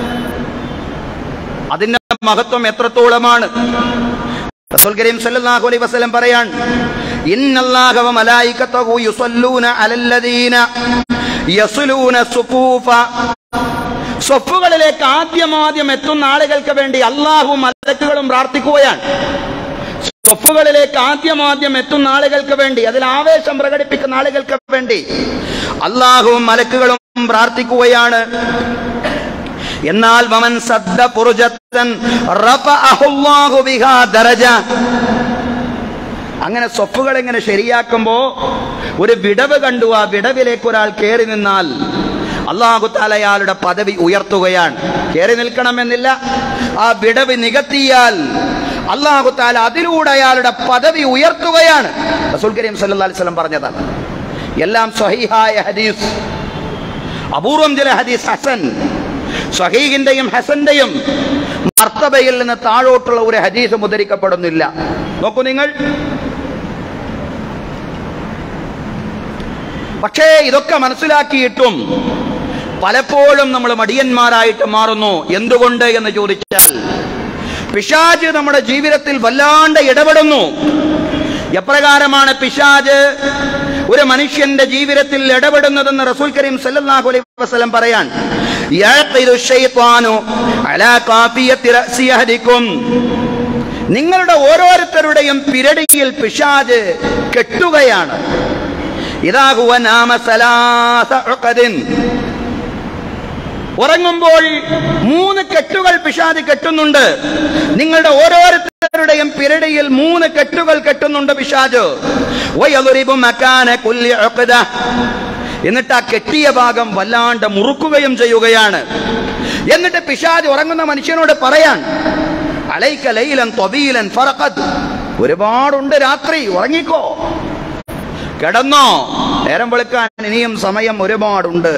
S1: അതിന്റെ മഹത്വം എത്രത്തോളമാണ് റസൂൽ കരീം സല്ലല്ലാഹു അലൈഹി വസല്ലം പറയാൻ ഇന്നല്ലാഹ വ മലായികതഹു യുസല്ലൂന അലല്ലദീന യസ്ലൂന സുഫൂഫ സ്വഫുകളിലേക്ക് ആദ്യം ആദ്യം എത്തുന്ന ആളുകൾക്ക് വേണ്ടി അള്ളാഹു മലക്കുകളും പ്രാർത്ഥിക്കുകയാണ് സ്വഫുകളിലേക്ക് ആദ്യം ആദ്യം എത്തുന്ന ആളുകൾക്ക് വേണ്ടി അതിൽ ആവേശം പ്രകടിപ്പിക്കുന്ന ആളുകൾക്ക് വേണ്ടി അള്ളാഹുവും മലക്കുകളും പ്രാർത്ഥിക്കുകയാണ് എന്നാൽ വമൻ സദ്ദ പുറുജത്തൻ റഫഅഹുല്ലാഹു ബിഹാ ദറജ അങ്ങനെ സ്വപ്പുകൾ ഇങ്ങനെ ശരിയാക്കുമ്പോ ഒരു വിടവ് കണ്ടു ആ വിടവിലേക്ക് ഒരാൾ കയറി നിന്നാൽ അള്ളാഹു താല അയാളുടെ പദവി ഉയർത്തുകയാണ് കയറി നിൽക്കണമെന്നില്ല ആ വിടവ് നികത്തിയാൽ അള്ളാഹു താല അതിലൂടെ അയാളുടെ പദവി ഉയർത്തുകയാണ് റസൂൽ കരീം സല്ലല്ലാഹു അലൈഹി വസല്ലം പറഞ്ഞതാണ് എല്ലാം സ്വഹീഹായ ഹദീസ് അപൂർവം ചില ഹദീസ് ഹസൻ സഹീഹിന്റെയും ഹസന്റെയും മർത്തബയിൽ നിന്ന് താഴോട്ടുള്ള ഒരു ഹദീസ് ഉദ്ധരിക്കപ്പെടുന്നില്ല നോക്കൂ നിങ്ങൾ പക്ഷേ ഇതൊക്കെ മനസ്സിലാക്കിയിട്ടും പലപ്പോഴും നമ്മൾ മടിയന്മാരായിട്ട് മാറുന്നു എന്തുകൊണ്ട് എന്ന് ചോദിച്ചാൽ പിശാജ് നമ്മുടെ ജീവിതത്തിൽ വല്ലാണ്ട് ഇടപെടുന്നു എപ്രകാരമാണ് പിശാജ് ഒരു മനുഷ്യന്റെ ജീവിതത്തിൽ ഇടപെടുന്നതെന്ന് റസൂൽ കരീം സല്ലല്ലാഹു അലൈഹി വസല്ലം പറയാൻ യഅഖിദു ശൈത്വാനു അലാ ഖാഫിയത്തി റഅസി അഹദിക്കും നിങ്ങളുടെ ഓരോരുത്തരുടെയും പിരടിയിൽ പിശാജ് കെട്ടുകയാണ് ഇതാ ഹുവ നാമ സലാസ ഉഖദിൻ ഉറങ്ങുമ്പോൾ മൂന്ന് കെട്ടുകൾ പിശാദ് കെട്ടുന്നുണ്ട് നിങ്ങളുടെ ഓരോരുത്തരുടെയും പിരടിയിൽ മൂന്ന് കെട്ടുകൾ കെട്ടുന്നുണ്ട് പിശാജ് വയലുരിബു മക്കാന കുല്ലി ഉഖ്ദ. എന്നിട്ട് ആ കെട്ടിയ ഭാഗം വല്ലാണ്ട് മുറുക്കുകയും ചെയ്യുകയാണ് എന്നിട്ട് പിശാജ് ഉറങ്ങുന്ന മനുഷ്യനോട് പറയാൻ അലൈക ലൈലൻ ത്വബീലൻ ഫറഖദ് ഒരുപാടുണ്ട് രാത്രി ഉറങ്ങിക്കോ കിടന്നോ നേരം വെളുക്കാൻ ഇനിയും സമയം ഒരുപാടുണ്ട്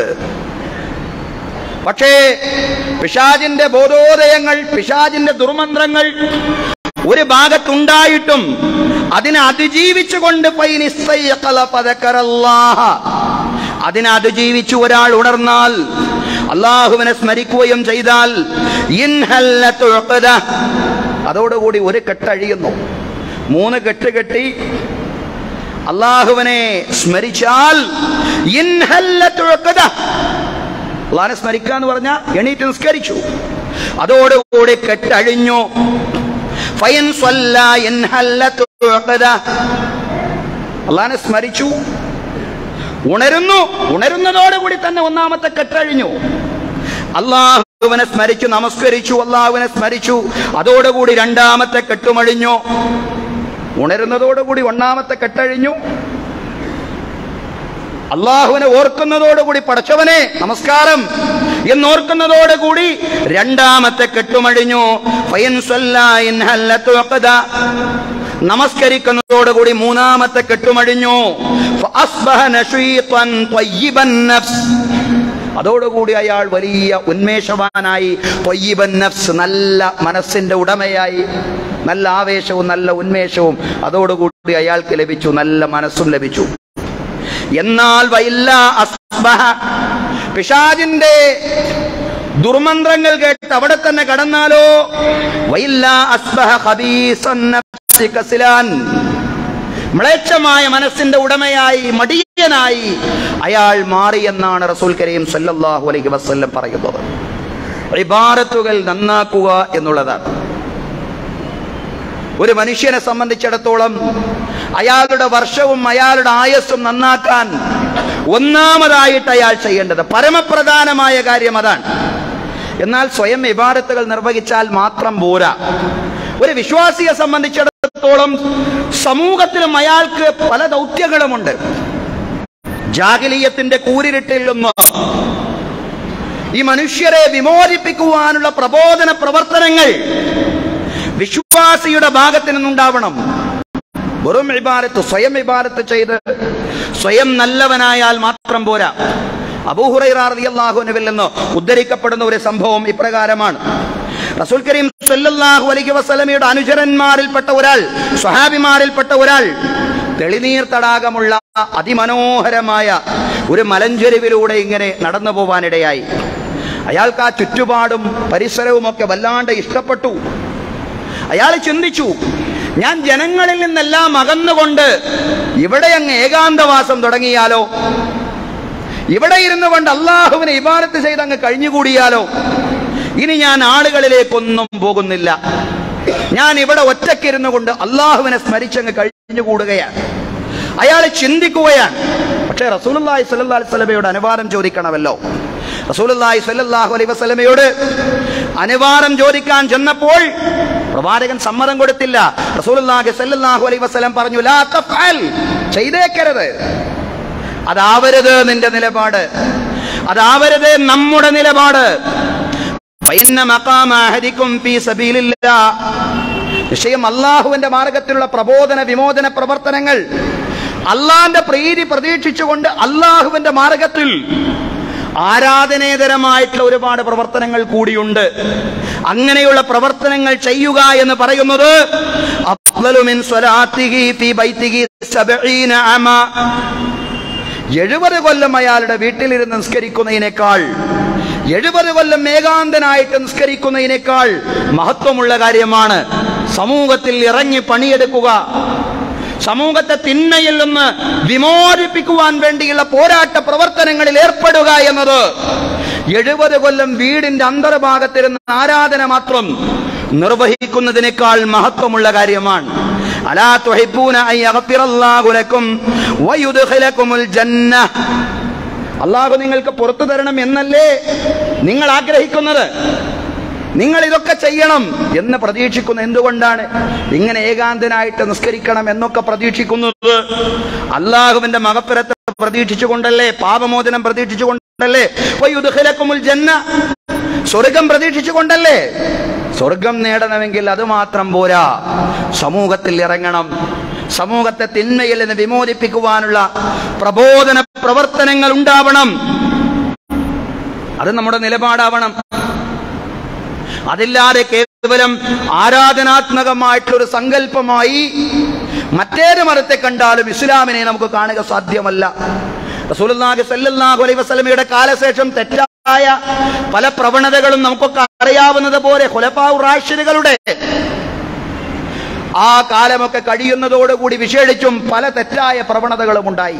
S1: പക്ഷേ പിശാജിന്റെ ബോധോദയങ്ങൾ പിശാജിന്റെ ദുർമന്ത്രങ്ങൾ ഒരു ഭാഗത്തുണ്ടായിട്ടും അതിനെ അതിജീവിച്ചുകൊണ്ട് ഫൈനിസ്തയ്യഖല ഫദക്കറല്ലാഹ. അതിനെ അതിജീവിച്ചു ഒരാൾ ഉണർന്നാൽ അള്ളാഹുവിനെ സ്മരിക്കുകയും ചെയ്താൽ ഇൻഹല്ലത്ത് ഉഖദ. അതോടുകൂടി ഒരു കെട്ടഴിയുന്നു മൂന്ന് കെട്ട് കെട്ടി അള്ളാഹുവിനെ സ്മരിച്ചാൽ ഇൻഹല്ലത്ത് ഉഖദ. അള്ളാഹിനെ സ്മരിക്കുക എന്ന് പറഞ്ഞാൽ എണീറ്റ് നിസ്കരിച്ചു അതോടുകൂടി കെട്ടഴിഞ്ഞു ഫയൻ സ്വല്ല ഇൻഹല്ലത്ത് ഉഖദ. അള്ളാഹിനെ സ്മരിച്ചു ഉണരുന്നു ഉണരുന്നതോടുകൂടി തന്നെ ഒന്നാമത്തെ കെട്ടഴിഞ്ഞു അള്ളാഹുവിനെ സ്മരിച്ചു നമസ്കരിച്ചു അള്ളാഹുവിനെ സ്മരിച്ചു അതോടുകൂടി രണ്ടാമത്തെ കെട്ടുമഴിഞ്ഞു ഉണരുന്നതോടുകൂടി ഒന്നാമത്തെ കെട്ടഴിഞ്ഞു അള്ളാഹുവിനെ ഓർക്കുന്നതോടുകൂടി പടച്ചവനെ നമസ്കാരം എന്നോർക്കുന്നതോടുകൂടി രണ്ടാമത്തെ കെട്ടുമഴിഞ്ഞു ഫയൻ സ്വല്ലാ ഇൻ ഹല്ലത്ത് വഖദ. നമസ്കരിക്കുന്നതോടുകൂടി മൂന്നാമത്തെ കെട്ടുമഴിഞ്ഞു ഫഅസ്ബഹ നശീത്തൻ ത്വയ്യിബൻ നഫ്സ്. അതോടുകൂടി അയാൾ വലിയ ഉന്മേഷവാനായി ത്വയ്യിബൻ നഫ്സ് നല്ല മനസ്സിന്റെ ഉടമയായി നല്ല ആവേശവും നല്ല ഉന്മേഷവും അതോടുകൂടി അയാൾക്ക് ലഭിച്ചു നല്ല മനസ്സും ലഭിച്ചു എന്നാൽ വൈല്ല അസ്ബഹ പിശാജിന്റെ ദുർമന്ത്രങ്ങൾ കേട്ട് അവിടെ തന്നെ കടന്നാലോ വൈല്ല അസ്ബഹ ഖബീസൻ നഫ്സി കസിലാൻ മ്ലേച്ഛമായ മനസ്സിന്റെ ഉടമയായി മടിയനായി അയാൾ മാറിയെന്നാണ് റസൂൽ കരീം സല്ലല്ലാഹു അലൈഹി വസല്ലം പറയുന്നത് ഇബാറത്തുകൾ നന്നാക്കുക എന്നുള്ളതാണ് ഒരു മനുഷ്യനെ സംബന്ധിച്ചിടത്തോളം അയാളുടെ വർഷവും അയാളുടെ ആയസ്സും നന്നാക്കാൻ ഒന്നാമതായിട്ട് അയാൾ ചെയ്യേണ്ടത് പരമപ്രധാനമായ കാര്യം അതാണ് എന്നാൽ സ്വയം ഇബാരത്തുകൾ നിർവഹിച്ചാൽ മാത്രം പോരാ ഒരു വിശ്വാസിയെ സംബന്ധിച്ചിടത്തോളം സമൂഹത്തിലും അയാൾക്ക് പല ദൗത്യങ്ങളുമുണ്ട് ജാഗലീയത്തിന്റെ കൂരിരുട്ടിൽ നിന്ന് ഈ മനുഷ്യരെ വിമോചിപ്പിക്കുവാനുള്ള പ്രബോധന പ്രവർത്തനങ്ങൾ വിശ്വാസിയുടെ ഭാഗത്ത് നിന്നുണ്ടാവണം വെറും ഇബാരത്ത് സ്വയം ഇബാരത്ത് ചെയ്ത് സ്വയം നല്ലവനായാൽ മാത്രം പോരാ അബൂഹുറൈറാറിയാഹുനുവിൽ നിന്ന് ഉദ്ധരിക്കപ്പെടുന്ന ഒരു സംഭവം ഇപ്രകാരമാണ് റസൂൽ കരീം സല്ലല്ലാഹു അലൈഹി വസല്ലമയുടെ അനുചരന്മാരിൽപ്പെട്ട ഒരാൾ സ്വഹാബിമാരിൽപ്പെട്ട ഒരാൾ തെളിനീർ തടാകമുള്ള അതിമനോഹരമായ ഒരു മലഞ്ചെരുവിലൂടെ ഇങ്ങനെ നടന്നു പോവാനിടയായി അയാൾക്ക് ആ ചുറ്റുപാടും പരിസരവും ഒക്കെ വല്ലാണ്ട് ഇഷ്ടപ്പെട്ടു അയാൾ ചിന്തിച്ചു ഞാൻ ജനങ്ങളിൽ നിന്നെല്ലാം അകന്നുകൊണ്ട് ഇവിടെ അങ്ങ് ഏകാന്തവാസം തുടങ്ങിയാലോ ഇവിടെ ഇരുന്നു കൊണ്ട് അള്ളാഹുവിനെ ഇബാരത്ത് ചെയ്ത് അങ്ങ് കഴിഞ്ഞുകൂടിയാലോ ഇനി ഞാൻ ആളുകളിലേക്കൊന്നും പോകുന്നില്ല ഞാൻ ഇവിടെ ഒറ്റക്കിരുന്നു കൊണ്ട് അള്ളാഹുവിനെ സ്മരിച്ചങ്ങ് കഴിഞ്ഞുകൂടുകയാണ് അയാൾ ചിന്തിക്കുകയാണ് പക്ഷേ റസൂലുള്ളാഹി സ്വല്ലല്ലാഹി അലൈഹി വസല്ലമയോട് അനുവാദം ചോദിക്കണമല്ലോ റസൂലുള്ളാഹി സ്വല്ലല്ലാഹു അലൈഹി വസല്ലമയോട് അനുവാദം ചോദിക്കാൻ ചെന്നപ്പോൾ പ്രവാചകൻ സമ്മതം കൊടുത്തില്ല റസൂലുള്ളാഹി സ്വല്ലല്ലാഹു അലൈഹി വസല്ലം പറഞ്ഞു ലാ തഫ്അൽ ചെയ്തേക്കരുത് അതാവരുത് നിന്റെ നിലപാട് അതാവരുത് നമ്മുടെ നിലപാട് ഫഇന്ന മഖാമ അഹദിക്കും ഫീ സബീലില്ലാ വിഷയം അള്ളാഹുവിന്റെ മാർഗത്തിലുള്ള പ്രബോധന വിമോചന പ്രവർത്തനങ്ങൾ അള്ളാന്റെ പ്രീതി പ്രതീക്ഷിച്ചുകൊണ്ട് അള്ളാഹുവിന്റെ മാർഗത്തിൽ ആരാധനേതരമായിട്ടുള്ള ഒരുപാട് പ്രവർത്തനങ്ങൾ കൂടിയുണ്ട് അങ്ങനെയുള്ള പ്രവർത്തനങ്ങൾ ചെയ്യുക എന്ന് പറയുന്നത് അഫ്ളലു മിൻ സ്വലാത്തിഹി ഫീ ബൈത്തിഹി സബഈന അമ എഴുപത് കൊല്ലം അയാളുടെ വീട്ടിലിരുന്ന് നിസ്കരിക്കുന്നതിനേക്കാൾ എഴുപത് കൊല്ലം ഏകാന്തനായിട്ട് നിസ്കരിക്കുന്നതിനേക്കാൾ മഹത്വമുള്ള കാര്യമാണ് സമൂഹത്തിൽ ഇറങ്ങി പണിയെടുക്കുക സമൂഹത്തെ തിന്മയിൽ നിന്ന് വിമോചിപ്പിക്കുവാൻ വേണ്ടിയുള്ള പോരാട്ട പ്രവർത്തനങ്ങളിൽ ഏർപ്പെടുക എന്നത് എഴുപത് കൊല്ലം വീടിന്റെ അന്തർഭാഗത്തിരുന്ന് ആരാധന മാത്രം നിർവഹിക്കുന്നതിനേക്കാൾ മഹത്വമുള്ള കാര്യമാണ് അലാ തുഹിബ്ബൂന അൻ യഗ്ഫിറല്ലാഹു ലക്കും വയുദ്ഖിലകുമുൽ ജന്ന അള്ളാഹു നിങ്ങൾക്ക് പുറത്തു തരണം എന്നല്ലേ നിങ്ങൾ ആഗ്രഹിക്കുന്നത് നിങ്ങൾ ഇതൊക്കെ ചെയ്യണം എന്ന് പ്രതീക്ഷിക്കുന്ന എന്തുകൊണ്ടാണ് ഇങ്ങനെ ഏകാന്തനായിട്ട് നിസ്കരിക്കണം എന്നൊക്കെ പ്രതീക്ഷിക്കുന്നത് അള്ളാഹുവിന്റെ മകപ്പുരത്തെ പ്രതീക്ഷിച്ചുകൊണ്ടല്ലേ പാപമോചനം പ്രതീക്ഷിച്ചുകൊണ്ടല്ലേ വയുദ്ഖിലക്കുമുൽ ജന്ന സ്വർഗം പ്രതീക്ഷിച്ചുകൊണ്ടല്ലേ സ്വർഗം നേടണമെങ്കിൽ അത് മാത്രം പോരാ സമൂഹത്തിൽ ഇറങ്ങണം സമൂഹത്തെ തിന്മയിൽ നിന്ന് വിമോചിപ്പിക്കുവാനുള്ള പ്രബോധന പ്രവർത്തനങ്ങൾ ഉണ്ടാവണം അത് നമ്മുടെ നിലപാടാവണം അതില്ലാതെ കേവലം ആരാധനാത്മകമായിട്ടുള്ളൊരു സങ്കല്പമായി മറ്റേത് മതത്തെ കണ്ടാലും ഇസ്ലാമിനെ നമുക്ക് കാണുക സാധ്യമല്ല റസൂലുള്ളാഹി സ്വല്ലല്ലാഹു അലൈഹി വസല്ലമയുടെ കാലശേഷം തെറ്റായ പല പ്രവണതകളും നമുക്കൊക്കെ അറിയാവുന്നത് പോലെ ഖുലഫാഉ റാഷിദുകളുടെ ആ കാലമൊക്കെ കഴിയുന്നതോടുകൂടി വിശേഷിച്ചും പല തെറ്റായ പ്രവണതകളും ഉണ്ടായി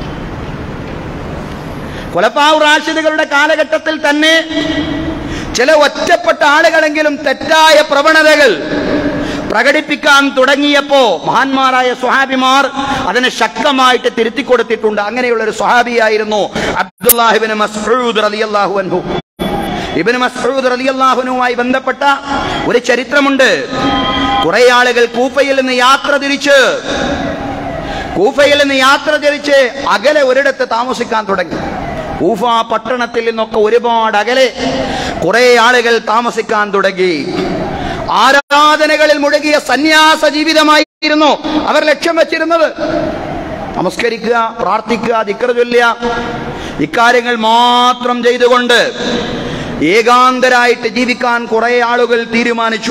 S1: ഖുലഫാഉ റാഷിദുകളുടെ കാലഘട്ടത്തിൽ തന്നെ ചില ഒറ്റപ്പെട്ട ആളുകളെങ്കിലും തെറ്റായ പ്രവണതകൾ പ്രകടിപ്പിക്കാൻ തുടങ്ങിയപ്പോ മഹാന്മാരായ സ്വഹാബിമാർ അതിനെ ശക്തമായിട്ട് തിരുത്തി കൊടുത്തിട്ടുണ്ട് അങ്ങനെയുള്ള ഒരു സ്വഹാബിയായിരുന്നു അബ്ദുല്ലാഹിബിൻ മസ്ഊദ് റളിയല്ലാഹു അൻഹു ഇബ്നു മസ്ഊദ് റളിയല്ലാഹുനുമായി ബന്ധപ്പെട്ട ഒരു ചരിത്രമുണ്ട് കുറെ ആളുകൾ കൂഫയിൽ നിന്ന് യാത്ര തിരിച്ച് കൂഫയിൽ നിന്ന് യാത്ര തിരിച്ച് അകലെ ഒരിടത്ത് താമസിക്കാൻ തുടങ്ങി കൂഫ പട്ടണത്തിൽ നിന്നൊക്കെ ഒരുപാട് അകലെ കുറെ ആളുകൾ താമസിക്കാൻ തുടങ്ങി ആരാധനകളിൽ മുഴുകിയ സന്യാസ ജീവിതമായിരുന്നു അവർ ലക്ഷ്യം വെച്ചിരുന്നത് നമസ്കരിക്കുക പ്രാർത്ഥിക്കുക ദിക്കറ് ചൊല്ലുക ഇക്കാര്യങ്ങൾ മാത്രം ചെയ്തുകൊണ്ട് ഏകാന്തരായിട്ട് ജീവിക്കാൻ കുറെ ആളുകൾ തീരുമാനിച്ചു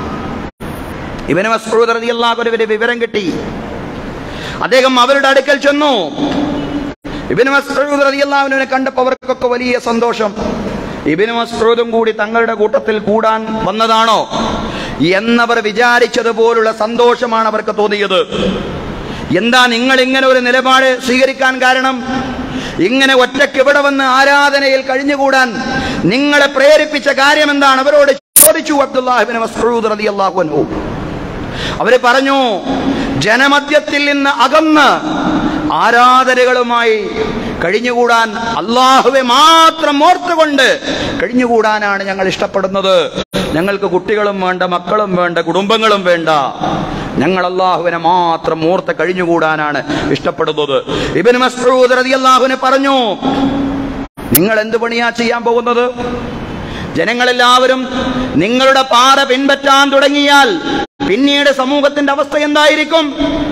S1: ഇവന് മസ്ഊദ് റളിയല്ലാഹു അൻഹു ഒരു വിവരം കിട്ടി അദ്ദേഹം അവരുടെ അടുക്കൽ ചെന്നു ഇബിന് മസ്ഊദ് റളിയല്ലാഹു അൻഹുവിനെ കണ്ടപ്പോൾ അവർക്കൊക്കെ വലിയ സന്തോഷം ഇബിന് മസ്ഊദും കൂടി തങ്ങളുടെ കൂട്ടത്തിൽ കൂടാൻ വന്നതാണോ എന്നവർ വിചാരിച്ചതുപോലുള്ള സന്തോഷമാണ് അവർക്ക് തോന്നിയത് എന്താ നിങ്ങൾ ഇങ്ങനെ ഒരു നിലപാട് സ്വീകരിക്കാൻ കാരണം ഇങ്ങനെ ഒറ്റയ്ക്ക് ഇവിടെ വന്ന് ആരാധനയിൽ കഴിഞ്ഞുകൂടാൻ നിങ്ങളെ പ്രേരിപ്പിച്ച കാര്യം എന്താണ് അവരോട് ചോദിച്ചു അബ്ദുല്ലാഹിബിൻ മസ്ഊദ് റളിയല്ലാഹു അൻഹു അവര് പറഞ്ഞു ജനമധ്യത്തിൽ നിന്ന് അകന്ന് ആരാധനകളുമായി കഴിഞ്ഞുകൂടാൻ അള്ളാഹുവെ മാത്രം ഓർത്തുകൊണ്ട് കഴിഞ്ഞുകൂടാനാണ് ഞങ്ങൾ ഇഷ്ടപ്പെടുന്നത് ഞങ്ങൾക്ക് കുട്ടികളും വേണ്ട മക്കളും വേണ്ട കുടുംബങ്ങളും വേണ്ട ഞങ്ങൾ അള്ളാഹുവിനെ മാത്രം ഓർത്ത് കഴിഞ്ഞുകൂടാനാണ് ഇഷ്ടപ്പെടുന്നത് ഇബിൻ മസ്ഊദ് റളിയല്ലാഹുവിനെ പറഞ്ഞു നിങ്ങൾ എന്ത് പണിയാ ചെയ്യാൻ പോകുന്നത് ജനങ്ങളെല്ലാവരും നിങ്ങളുടെ പാത പിൻപറ്റാൻ തുടങ്ങിയാൽ പിന്നീട് സമൂഹത്തിന്റെ അവസ്ഥ എന്തായിരിക്കും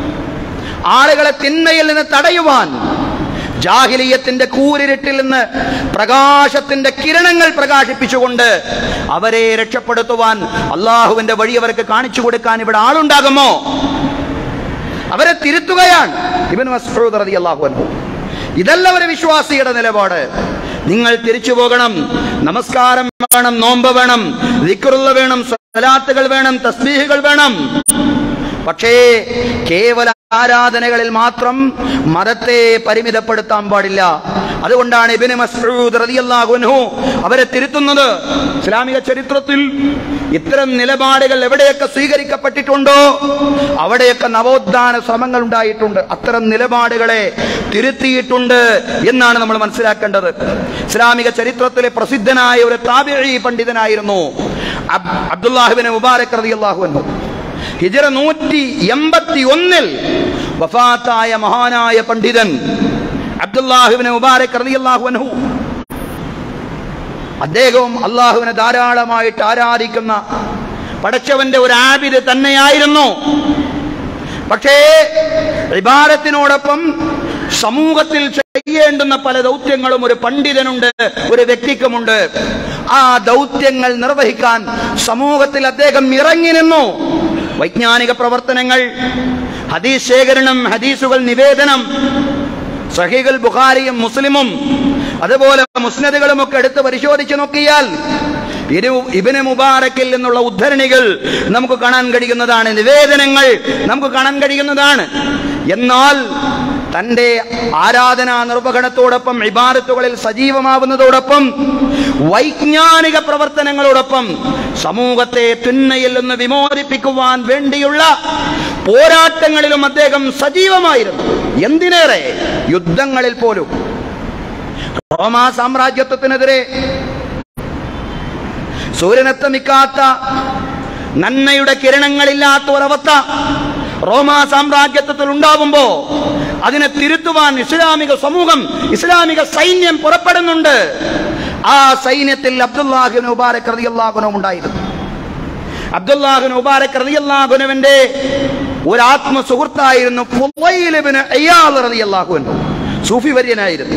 S1: ആളുകളെ തിന്മയിൽ നിന്ന് തടയുവാൻ ജാഹിലീയത്തിന്റെ കൂരിരുട്ടിൽ നിന്ന് പ്രകാശത്തിന്റെ കിരണങ്ങൾ പ്രകാശിപ്പിച്ചുകൊണ്ട് അവരെ രക്ഷപ്പെടുത്തുവാൻ അള്ളാഹുവിന്റെ വഴി അവർക്ക് കാണിച്ചു കൊടുക്കാൻ ഇവിടെ ആളുണ്ടാകുമോ അവരെ തിരുത്തുകയാണ് ഇവൻ മസ്ഊദ് റളിയല്ലാഹു അൻഹു ഇതല്ല ഒരു വിശ്വാസിയുടെ നിലപാട് നിങ്ങൾ തിരിച്ചു പോകണം നമസ്കാരം വേണം നോമ്പ് വേണം ദിക്റുള്ള വേണം സ്വലാത്തുകൾ വേണം തസ്ബീഹുകൾ വേണം പക്ഷേ കേവല ആരാധനകളിൽ മാത്രം മതത്തെ പരിമിതപ്പെടുത്താൻ പാടില്ല അതുകൊണ്ടാണ് ഇബിന് മസ്ഊദ് റളിയല്ലാഹു അൻഹു അവരെ തിരുത്തുന്നത് ഇസ്ലാമിക ചരിത്രത്തിൽ ഇത്തരം നിലപാടുകൾ എവിടെയൊക്കെ സ്വീകരിക്കപ്പെട്ടിട്ടുണ്ടോ അവിടെയൊക്കെ നവോത്ഥാന ശ്രമങ്ങൾ ഉണ്ടായിട്ടുണ്ട് അത്തരം നിലപാടുകളെ തിരുത്തിയിട്ടുണ്ട് എന്നാണ് നമ്മൾ മനസ്സിലാക്കേണ്ടത് ഇസ്ലാമിക ചരിത്രത്തിലെ പ്രസിദ്ധനായ ഒരു താബിഈ പണ്ഡിതനായിരുന്നു അബ്- അബ്ദുല്ലാഹിബിന് മുബാരക് റളിയല്ലാഹു അൻഹു ഹിജറ നൂറ്റി എൺപത്തി ഒന്നിൽ വഫാത്തായ മഹാനായ പണ്ഡിതൻ അബ്ദുല്ലാഹുവിന് മുബാരക് റളിയല്ലാഹു അൻഹു അദ്ദേഹവും അള്ളാഹുവിനെ ധാരാളമായിട്ട് ആരാധിക്കുന്ന പടച്ചവന്റെ ഒരു ആബിദ് തന്നെയായിരുന്നു പക്ഷേ ഇബാരത്തിനോടൊപ്പം സമൂഹത്തിൽ ചെയ്യേണ്ടുന്ന പല ദൗത്യങ്ങളും ഒരു പണ്ഡിതനുണ്ട് ഒരു വ്യക്തിക്കുമുണ്ട് ആ ദൗത്യങ്ങൾ നിർവഹിക്കാൻ സമൂഹത്തിൽ അദ്ദേഹം ഇറങ്ങി നിന്നു വൈജ്ഞാനിക പ്രവർത്തനങ്ങൾ ഹദീസ് ശേഖരണം ഹദീസുകൾ നിവേദനം സഹീഖുൽ ബുഖാരിയും മുസ്ലിമും അതുപോലെ മുസ്നദുകളും ഒക്കെ എടുത്ത് പരിശോധിച്ച് നോക്കിയാൽ ഇരു ഇബിന് മുബാറക്കിൽ നിന്നുള്ള ഉദ്ധരണികൾ നമുക്ക് കാണാൻ കഴിയുന്നതാണ് നിവേദനങ്ങൾ നമുക്ക് കാണാൻ കഴിയുന്നതാണ് എന്നാൽ തന്റെ ആരാധനാ നിർവഹണത്തോടൊപ്പം ഇബാരത്തുകളിൽ സജീവമാവുന്നതോടൊപ്പം വൈജ്ഞാനിക പ്രവർത്തനങ്ങളോടൊപ്പം സമൂഹത്തെ തിന്മയിൽ നിന്ന് വിമോചിപ്പിക്കുവാൻ വേണ്ടിയുള്ള പോരാട്ടങ്ങളിലും അദ്ദേഹം സജീവമായിരുന്നു എന്തിനേറെ യുദ്ധങ്ങളിൽ പോലും റോമാ സാമ്രാജ്യത്വത്തിനെതിരെ സൂര്യനത്തമിക്കാത്ത നന്മയുടെ കിരണങ്ങളില്ലാത്ത ഒരവസ്ഥ റോമാ സാമ്രാജ്യത്വത്തിൽ ഉണ്ടാവുമ്പോ അതിനെ തിരുത്തുവാൻ ഇസ്ലാമിക സമൂഹം ഇസ്ലാമിക സൈന്യം പുറപ്പെടുന്നുണ്ട് ആ സൈന്യത്തിൽ അബ്ദുല്ലാഹിബിൻ മുബാരക് റളിയല്ലാഹുനും ഉണ്ടായിരുന്നു അബ്ദുല്ലാഹിബിൻ മുബാരക് റളിയല്ലാഹുനുവിന്റെ ഒരു ആത്മ സുഹൃത്തായിരുന്നു ഫുളൈലിബ്നു ഇയാദ് റളിയല്ലാഹു അൻഹു സൂഫി വര്യനായിരുന്നു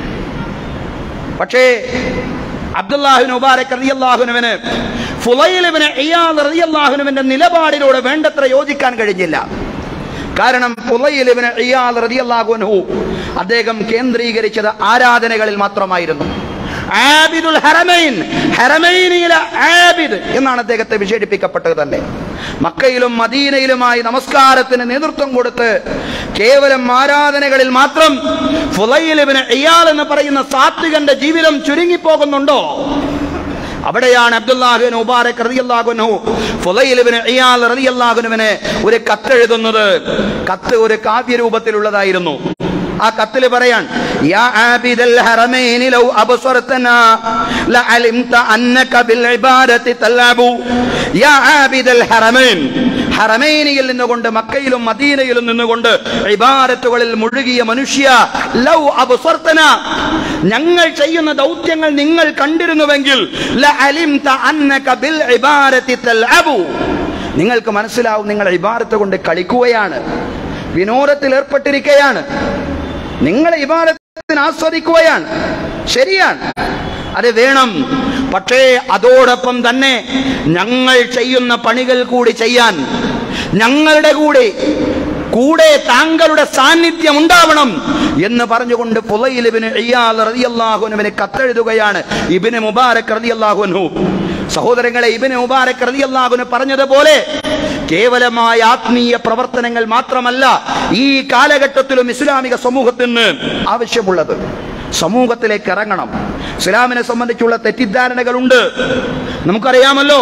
S1: പക്ഷേ അബ്ദുല്ലാഹിബിൻ മുബാരക് റളിയല്ലാഹുനുവിന് ഫുലൈലിബ്നു ഇയാദ് റളിയല്ലാഹുനുവിന്റെ നിലപാടിനോട് വേണ്ടത്ര യോജിക്കാൻ കഴിഞ്ഞില്ല കാരണം ഫുലൈലിബ്നു ഇയാദ് റളിയല്ലാഹു അൻഹു അദ്ദേഹം കേന്ദ്രീകരിച്ചത് ആരാധനകളിൽ മാത്രമായിരുന്നു ആബിദുൽ ഹറമൈൻ ഹറമൈനിയിലെ ആബിദ് എന്നാണ് അദ്ദേഹത്തെ വിശേഷിപ്പിക്കപ്പെട്ടത് തന്നെ മക്കയിലും മദീനയിലുമായി നമസ്കാരത്തിന് നേതൃത്വം കൊടുത്ത് കേവലം ആരാധനകളിൽ മാത്രം ഫുലൈലിബിന് ഇയാൾ എന്ന് പറയുന്ന സാത്വികന്റെ ജീവിതം ചുരുങ്ങിപ്പോകുന്നുണ്ടോ അവിടെയാണ് അബ്ദുല്ലാഹിബിൻ മുബാരക് റളിയല്ലാഹുനു ഫുലൈലിബിൻ ഇയാൽ റളിയല്ലാഹുനുവിന് ഒരു കത്തെഴുതുന്നത് കത്ത് ഒരു കാവ്യരൂപത്തിലുള്ളതായിരുന്നു ആ കത്തിൽ പറയാൻ യാ ആബിദൽ ഹറമൈനി ലൗ അബ്സർതനാ ലഅലിംത അന്നക ബിൽ ഇബാദത്തി തലബു യാ ആബിദൽ ഹറമൈൻ ഹറമൈനിയിൽ നിന്നുകൊണ്ട് മക്കയിലും മദീനയിലും നിന്നുകൊണ്ട് ഇബാദത്തുകളിൽ മുഴുകിയ മനുഷ്യ ലൗ അബ്സർതന ഞങ്ങൾ ചെയ്യുന്ന ദൗത്യങ്ങൾ നിങ്ങൾ കണ്ടിരുന്നുവെങ്കിൽ ലഅലിംത അന്നക ബിൽ ഇബാദത്തി തലബു നിങ്ങൾക്ക് മനസ്സിലാവും നിങ്ങൾ ഇബാദത്ത് കൊണ്ട് കളിക്കുകയാണ് വിനോദത്തിൽ ഏർപ്പെട്ടിരിക്കുകയാണ് നിങ്ങൾ ഇബാദത്തിന് ആസ്വദിക്കുകയാണ് ശരിയാണ് അത് വേണം പക്ഷേ അതോടൊപ്പം തന്നെ ഞങ്ങൾ ചെയ്യുന്ന പണികൾ കൂടി ചെയ്യാൻ ഞങ്ങളുടെ കൂടെ കൂടെ താങ്കളുടെ സാന്നിധ്യം ഉണ്ടാവണം എന്ന് പറഞ്ഞുകൊണ്ട് പുലയിലിബിന് റളിയല്ലാഹുനുവിന് കത്തെഴുതുകയാണ് ഇബിന് മുബാരക് റളിയല്ലാഹുനു സഹോദരങ്ങളെ ഇബിന് മുബാരക് റളിയല്ലാഹുനു പറഞ്ഞതുപോലെ കേവലമായ ആത്മീയ പ്രവർത്തനങ്ങൾ മാത്രമല്ല ഈ കാലഘട്ടത്തിലും ഇസ്ലാമിക സമൂഹത്തിന് ആവശ്യമുള്ളത് സമൂഹത്തിലേക്ക് ഇറങ്ങണം ഇസ്ലാമിനെ സംബന്ധിച്ചുള്ള തെറ്റിദ്ധാരണകളുണ്ട് നമുക്കറിയാമല്ലോ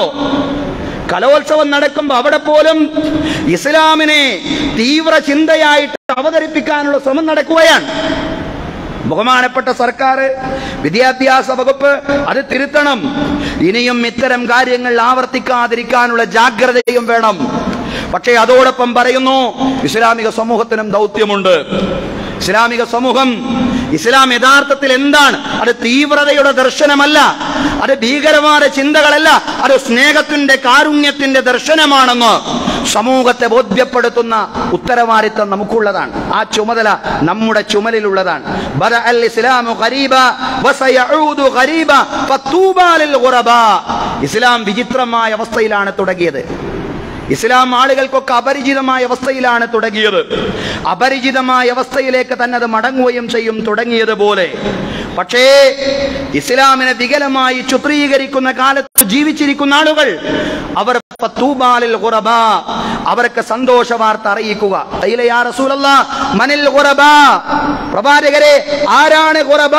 S1: കലോത്സവം നടക്കുമ്പോൾ അവിടെ പോലും ഇസ്ലാമിനെ തീവ്ര ചിന്തയായിട്ട് അവതരിപ്പിക്കാനുള്ള ശ്രമം നടക്കുകയാണ് ബഹുമാനപ്പെട്ട സർക്കാർ വിദ്യാഭ്യാസ വകുപ്പ് അത് തിരുത്തണം ഇനിയും ഇത്തരം കാര്യങ്ങൾ ആവർത്തിക്കാതിരിക്കാനുള്ള ജാഗ്രതയും വേണം പക്ഷേ അതോടൊപ്പം പറയുന്നു ഇസ്ലാമിക സമൂഹത്തിനും ദൗത്യമുണ്ട് ഇസ്ലാമിക സമൂഹം ഇസ്ലാം യഥാർത്ഥത്തിൽ എന്താണ് അത് തീവ്രതയുടെ ദർശനമല്ല അത് ഭീകരമായ ചിന്തകളല്ല അത് സ്നേഹത്തിന്റെ കാരുണ്യത്തിന്റെ ദർശനമാണെന്ന് സമൂഹത്തെ ബോധ്യപ്പെടുത്തുന്ന ഉത്തരവാദിത്തം നമുക്കുള്ളതാണ് ആ ചുമതല നമ്മുടെ ചുമലിലുള്ളതാണ് ബദ അൽ ഇസ്ലാമു ഖരീബ വസയഊദു ഖരീബ ഫതൂബാ ലിൽ ഖുറബാ ഇസ്ലാം വിചിത്രമായ അവസ്ഥയിലാണ് തുടങ്ങിയത് ഇസ്ലാം ആളുകൾക്കൊക്കെ അപരിചിതമായ അവസ്ഥയിലാണ് തുടങ്ങിയത് അപരിചിതമായ അവസ്ഥയിലേക്ക് തന്നെ അത് മടങ്ങുകയും ചെയ്യും തുടങ്ങിയതുപോലെ പക്ഷേ ഇസ്ലാമിനെ വികലമായി ചിത്രീകരിക്കുന്ന കാലത്ത് ജീവിച്ചിരിക്കുന്ന ആളുകൾ അവർ ഫത്തൂബാലിൽ ഖുറബ അവർക്ക് സന്തോഷ വാർത്ത അറിയിക്കുക അയിലെ യാ റസൂലല്ലാ മനിൽ ഖുറബ പ്രവാചകരെ ആരാണ് ഖുറബ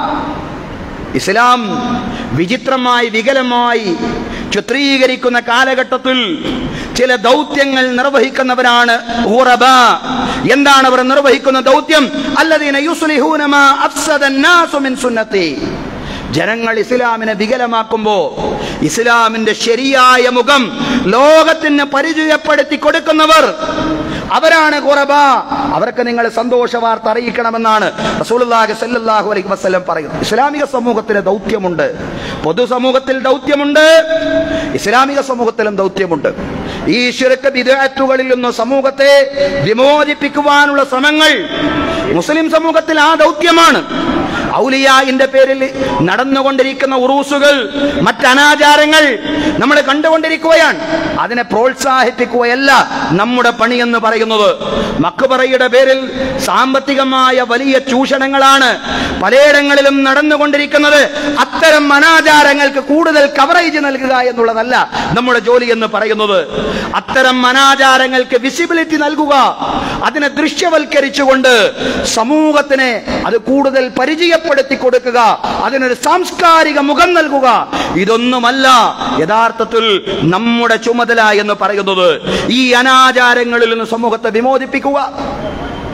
S1: ഇസ്ലാം വിചിത്രമായി വികലമായി ചിത്രീകരിക്കുന്ന കാലഘട്ടത്തിൽ ചില ദൗത്യങ്ങൾ നിർവഹിക്കുന്നവരാണ് ഹുറബ എന്താണ് അവർ നിർവഹിക്കുന്ന ദൗത്യം അല്ലദീന യുസ്ലിഹൂന മാ അഫ്സദ അന്നാസു മിൻ സുന്നത്തി ജനങ്ങൾ ഇസ്ലാമിനെ വികലമാക്കുമ്പോ ഇസ്ലാമിന്റെ ശരിയായ മുഖം ലോകത്തിന് പരിചയപ്പെടുത്തി കൊടുക്കുന്നവർ അവരാണ് ഖുറബ അവർക്ക് നിങ്ങൾ സന്തോഷ വാർത്ത അറിയിക്കണമെന്നാണ് റസൂലുള്ളാഹി സ്വല്ലല്ലാഹു അലൈഹി വസല്ലം പറയുന്നത് ഇസ്ലാമിക സമൂഹത്തിന് ദൗത്യമുണ്ട് പൊതുസമൂഹത്തിൽ ദൗത്യമുണ്ട് ഇസ്ലാമിക സമൂഹത്തിലും ദൗത്യമുണ്ട് ഈ ശിരക്ക് വിദഗ്ധകളിൽ നിന്ന് സമൂഹത്തെ വിമോചിപ്പിക്കുവാനുള്ള ശ്രമങ്ങൾ മുസ്ലിം സമൂഹത്തിൽ ആ ദൗത്യമാണ് ഔലിയായിന്റെ പേരിൽ നടന്നുകൊണ്ടിരിക്കുന്ന ഉറൂസുകൾ മറ്റനാചാരങ്ങൾ നമ്മൾ കണ്ടുകൊണ്ടിരിക്കുകയാണ് അതിനെ പ്രോത്സാഹിപ്പിക്കുകയല്ല നമ്മുടെ പണിയെന്ന് പറയുന്നത് മക്കുപറയുടെ പേരിൽ സാമ്പത്തികമായ വലിയ ചൂഷണങ്ങളാണ് പലയിടങ്ങളിലും നടന്നുകൊണ്ടിരിക്കുന്നത് അത്തരം അനാചാരങ്ങൾക്ക് കൂടുതൽ കവറേജ് നൽകുക എന്നുള്ളതല്ല നമ്മുടെ ജോലി എന്ന് പറയുന്നത് അത്തരം അനാചാരങ്ങൾക്ക് വിസിബിലിറ്റി നൽകുക അതിനെ ദൃശ്യവൽക്കരിച്ചുകൊണ്ട് സമൂഹത്തിനെ അത് കൂടുതൽ പരിചയപ്പെടുത്തി കൊടുക്കുക അതിനൊരു സാംസ്കാരിക മുഖം നൽകുക ഇതൊന്നുമല്ല യഥാർത്ഥത്തിൽ നമ്മുടെ ചുമതല എന്ന് പറയുന്നത് ഈ അനാചാരങ്ങളിൽ നിന്ന് സമൂഹത്തെ വിമോചിപ്പിക്കുക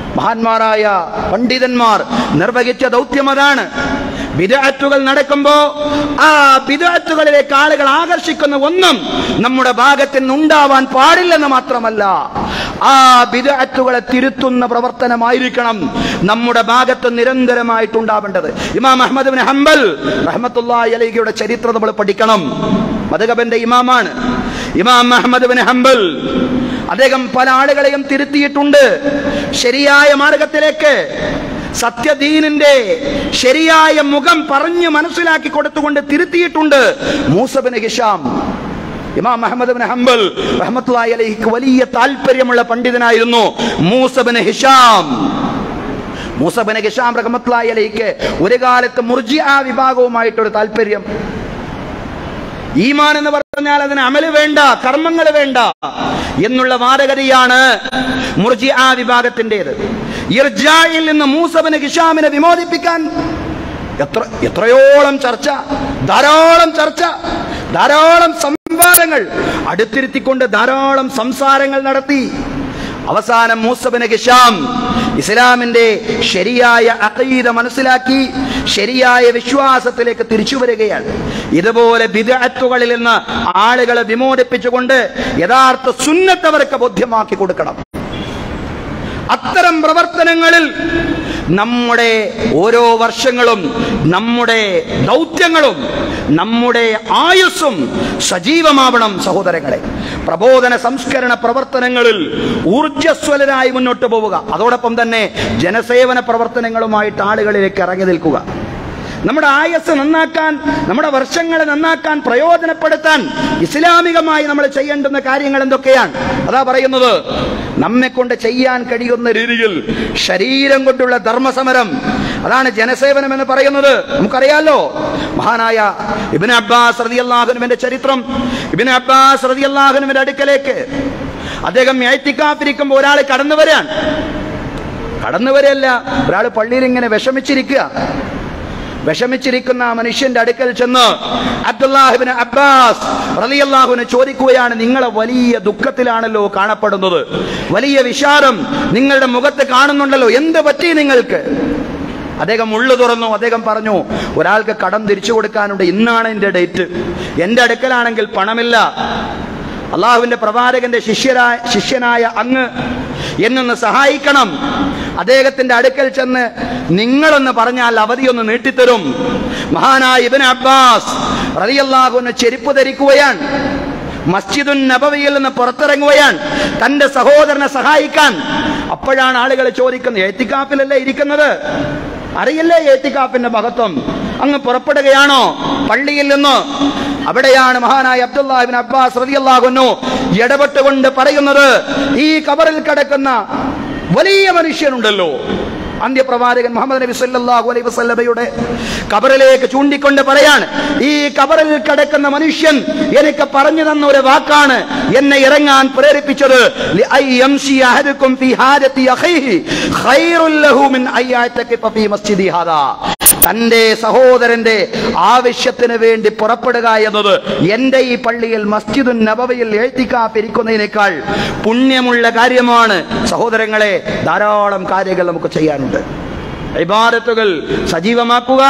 S1: മഹാന്മാരായ പണ്ഡിതന്മാർ നിർവഹിച്ച ദൗത്യം അതാണ് ബിദഅത്തുകൾ നടക്കുമ്പോ ആ ബിദഅത്തുകളിലേക്ക് ആളുകൾ ആകർഷിക്കുന്ന ഒന്നും നമ്മുടെ ഭാഗത്ത് നിന്നുണ്ടാവാൻ പാടില്ലെന്ന് മാത്രമല്ല ആ ബിദഅത്തുകളെ തിരുത്തുന്ന പ്രവർത്തനമായിരിക്കണം നമ്മുടെ ഭാഗത്ത് നിരന്തരമായിട്ടുണ്ടാവേണ്ടത് ഇമാം അഹമ്മദ് ബിൻ ഹംബൽ റഹ്മത്തുള്ളാഹി അലൈഹിയുടെ ചരിത്രം നമ്മൾ പഠിക്കണം മധുകബന്റെ ഇമാമാണ് ഇമാം അഹമ്മദ് ബിൻ ഹംബൽ അദ്ദേഹം പല ആളുകളെയും തിരുത്തിയിട്ടുണ്ട് ശരിയായ മാർഗത്തിലേക്ക് സത്യദീനിന്റെ ശരിയായ മുഖം പറഞ്ഞു മനസ്സിലാക്കി കൊടുത്തുകൊണ്ട് തിരുത്തിയിട്ടുണ്ട് മൂസബിന് ഹിഷാം ഇമാം അഹമ്മദ് ബിൻ ഹംബൽ റഹ്മത്തുള്ളാഹി അലൈഹിക്ക് വലിയ താല്പര്യമുള്ള പണ്ഡിതനായിരുന്നു മൂസബിന് ഹിഷാം മൂസബിന് ഹിഷാം റഹ്മത്തുള്ളാഹി അലൈഹിക്ക് ഒരു കാലത്ത് മുർജിഅ വിഭാഗവുമായിട്ടൊരു താല്പര്യം ഈമാൻ എന്ന് പറഞ്ഞാൽ അതിന് അമല് വേണ്ട കർമ്മങ്ങൾ വേണ്ട എന്നുള്ള വാദഗതിയാണ് മുർജിഅ വിഭാഗത്തിൻ്റെത് ഇർജായിൽ നിന്ന് മൂസബിന് ഹിഷാമിനെ വിമോചിപ്പിക്കാൻ എത്ര എത്രയോളം ചർച്ച ധാരാളം ചർച്ച ധാരാളം സംവാദങ്ങൾ അടുത്തിരുത്തിക്കൊണ്ട് ധാരാളം സംസാരങ്ങൾ നടത്തി അവസാനം മൂസബിന് ഹിഷാം ഇസ്ലാമിന്റെ ശരിയായ അഖീദ മനസ്സിലാക്കി ശരിയായ വിശ്വാസത്തിലേക്ക് തിരിച്ചു വരികയാണ് ഇതുപോലെ ബിദഅത്തുകളിൽ നിന്ന് ആളുകളെ വിമോചിപ്പിച്ചുകൊണ്ട് യഥാർത്ഥ സുന്നത്തവർക്ക് ബോധ്യമാക്കി കൊടുക്കണം അത്തരം പ്രവർത്തനങ്ങളിൽ നമ്മുടെ ഓരോ വർഷങ്ങളും നമ്മുടെ ദൗത്യങ്ങളും നമ്മുടെ ആയുസ്സും സജീവമാവണം സഹോദരങ്ങളെ പ്രബോധന സംസ്കരണ പ്രവർത്തനങ്ങളിൽ ഊർജ്ജസ്വലരായി മുന്നോട്ട് പോവുക അതോടൊപ്പം തന്നെ ജനസേവന പ്രവർത്തനങ്ങളുമായിട്ട് ആളുകളിലേക്ക് ഇറങ്ങി നിൽക്കുക നമ്മുടെ ആയസ് നന്നാക്കാൻ നമ്മുടെ വർഷങ്ങളെ നന്നാക്കാൻ പ്രയോജനപ്പെടുത്താൻ ഇസ്ലാമികമായി നമ്മൾ ചെയ്യേണ്ടുന്ന കാര്യങ്ങൾ എന്തൊക്കെയാണ് അതാ പറയുന്നത് നമ്മെ കൊണ്ട് ചെയ്യാൻ കഴിയുന്ന രീതിയിൽ ശരീരം കൊണ്ടുള്ള ധർമ്മസമരം അതാണ് ജനസേവനം എന്ന് പറയുന്നത് നമുക്കറിയാലോ മഹാനായ ഇബിൻ അബ്ബാസ് റതിയല്ലാഹുനുവിന്റെ ചരിത്രം ഇബിൻ അബ്ബാസ് റതിയല്ലാഹുനുവിന്റെ അടുക്കലേക്ക് അദ്ദേഹം എഴുത്തിക്കാപ്പിരിക്കുമ്പോൾ ഒരാൾ കടന്നു വരാൻ കടന്നു വരെയല്ല ഒരാൾ പള്ളിയിൽ ഇങ്ങനെ വിഷമിച്ചിരിക്കുക വിഷമിച്ചിരിക്കുന്ന ആ മനുഷ്യന്റെ അടുക്കൽ ചെന്ന് അബ്ദുല്ലാഹിബിന് അബ്ബാസ് റളിയല്ലാഹുവിനെ ചോദിക്കുകയാണ് നിങ്ങളെ വലിയ ദുഃഖത്തിലാണല്ലോ കാണപ്പെടുന്നത് വലിയ വിഷാദം നിങ്ങളുടെ മുഖത്ത് കാണുന്നുണ്ടല്ലോ എന്ത് പറ്റി നിങ്ങൾക്ക് അദ്ദേഹം ഉള്ളു തുറന്നു അദ്ദേഹം പറഞ്ഞു ഒരാൾക്ക് കടം തിരിച്ചു കൊടുക്കാനുണ്ട് ഇന്നാണ് എൻ്റെ ഡേറ്റ് എൻ്റെ അടുക്കലാണെങ്കിൽ പണമില്ല അള്ളാഹുവിന്റെ പ്രവാചകന്റെ ശിഷ്യരായ ശിഷ്യനായ അങ്ങ് എന്നൊന്ന് സഹായിക്കണം അദ്ദേഹത്തിന്റെ അടുക്കൽ ചെന്ന് നിങ്ങളൊന്ന് പറഞ്ഞാൽ അവധിയൊന്ന് നീട്ടിത്തരും മഹാനായ ഇബൻ അബ്ബാസ് റളിയല്ലാഹുവിന് ചെരുപ്പ് ധരിക്കുകയാണ് മസ്ജിദുൻ നബവിയിൽ നിന്ന് പുറത്തിറങ്ങുകയാണ് തന്റെ സഹോദരനെ സഹായിക്കാൻ അപ്പോഴാണ് ആളുകൾ ചോദിക്കുന്നത് ഏത്തിക്കാപ്പിലല്ലേ ഇരിക്കുന്നത് അറിയില്ലേ ഏത്തിക്കാപ്പിന്റെ മഹത്വം അങ്ങ് പുറപ്പെടുകയാണോ പള്ളിയിൽ നിന്ന് അവിടെയാണ് മഹാനായ അബ്ദുല്ലാഹിബിൻ അബ്ബാസ് റളിയല്ലാഹുന്നു ഇടപെട്ടുകൊണ്ട് പറയുന്നത് ഈ കബറിൽ കിടക്കുന്ന വലിയ മനുഷ്യനുണ്ടല്ലോ അന്ത്യപ്രവാചകൻ മുഹമ്മദ് നബി സല്ലല്ലാഹു അലൈഹി വസല്ലമയുടെ കബറിലേക്ക് ചൂണ്ടിക്കൊണ്ട് പറയാണ് ഈ കബറിൽ കിടക്കുന്ന മനുഷ്യൻ എനിക്ക് പറഞ്ഞു തന്ന ഒരു വാക്കാണ് എന്നെ ഇറങ്ങാൻ പ്രേരിപ്പിച്ചത് ലി യംശി അഹദുക്കും ഫീ ഹാജത്തി അഖീഹി ഖൈറുൽ ലഹു മിൻ അയ്യാതകിഫ ഫീ മസ്ജിദി ഹാദാ തന്റെ സഹോദരന്റെ ആവശ്യത്തിന് വേണ്ടി പുറപ്പെടുക എന്നത് എന്റെ ഈ പള്ളിയിൽ മസ്ജിദുൻ നബവയിൽ എഴുത്തിക്കാപ്പിരിക്കുന്നതിനേക്കാൾ പുണ്യമുള്ള കാര്യമാണ് സഹോദരങ്ങളെ ധാരാളം കാര്യങ്ങൾ നമുക്ക് ചെയ്യാനുണ്ട് ഇബാദത്തുകൾ സജീവമാക്കുക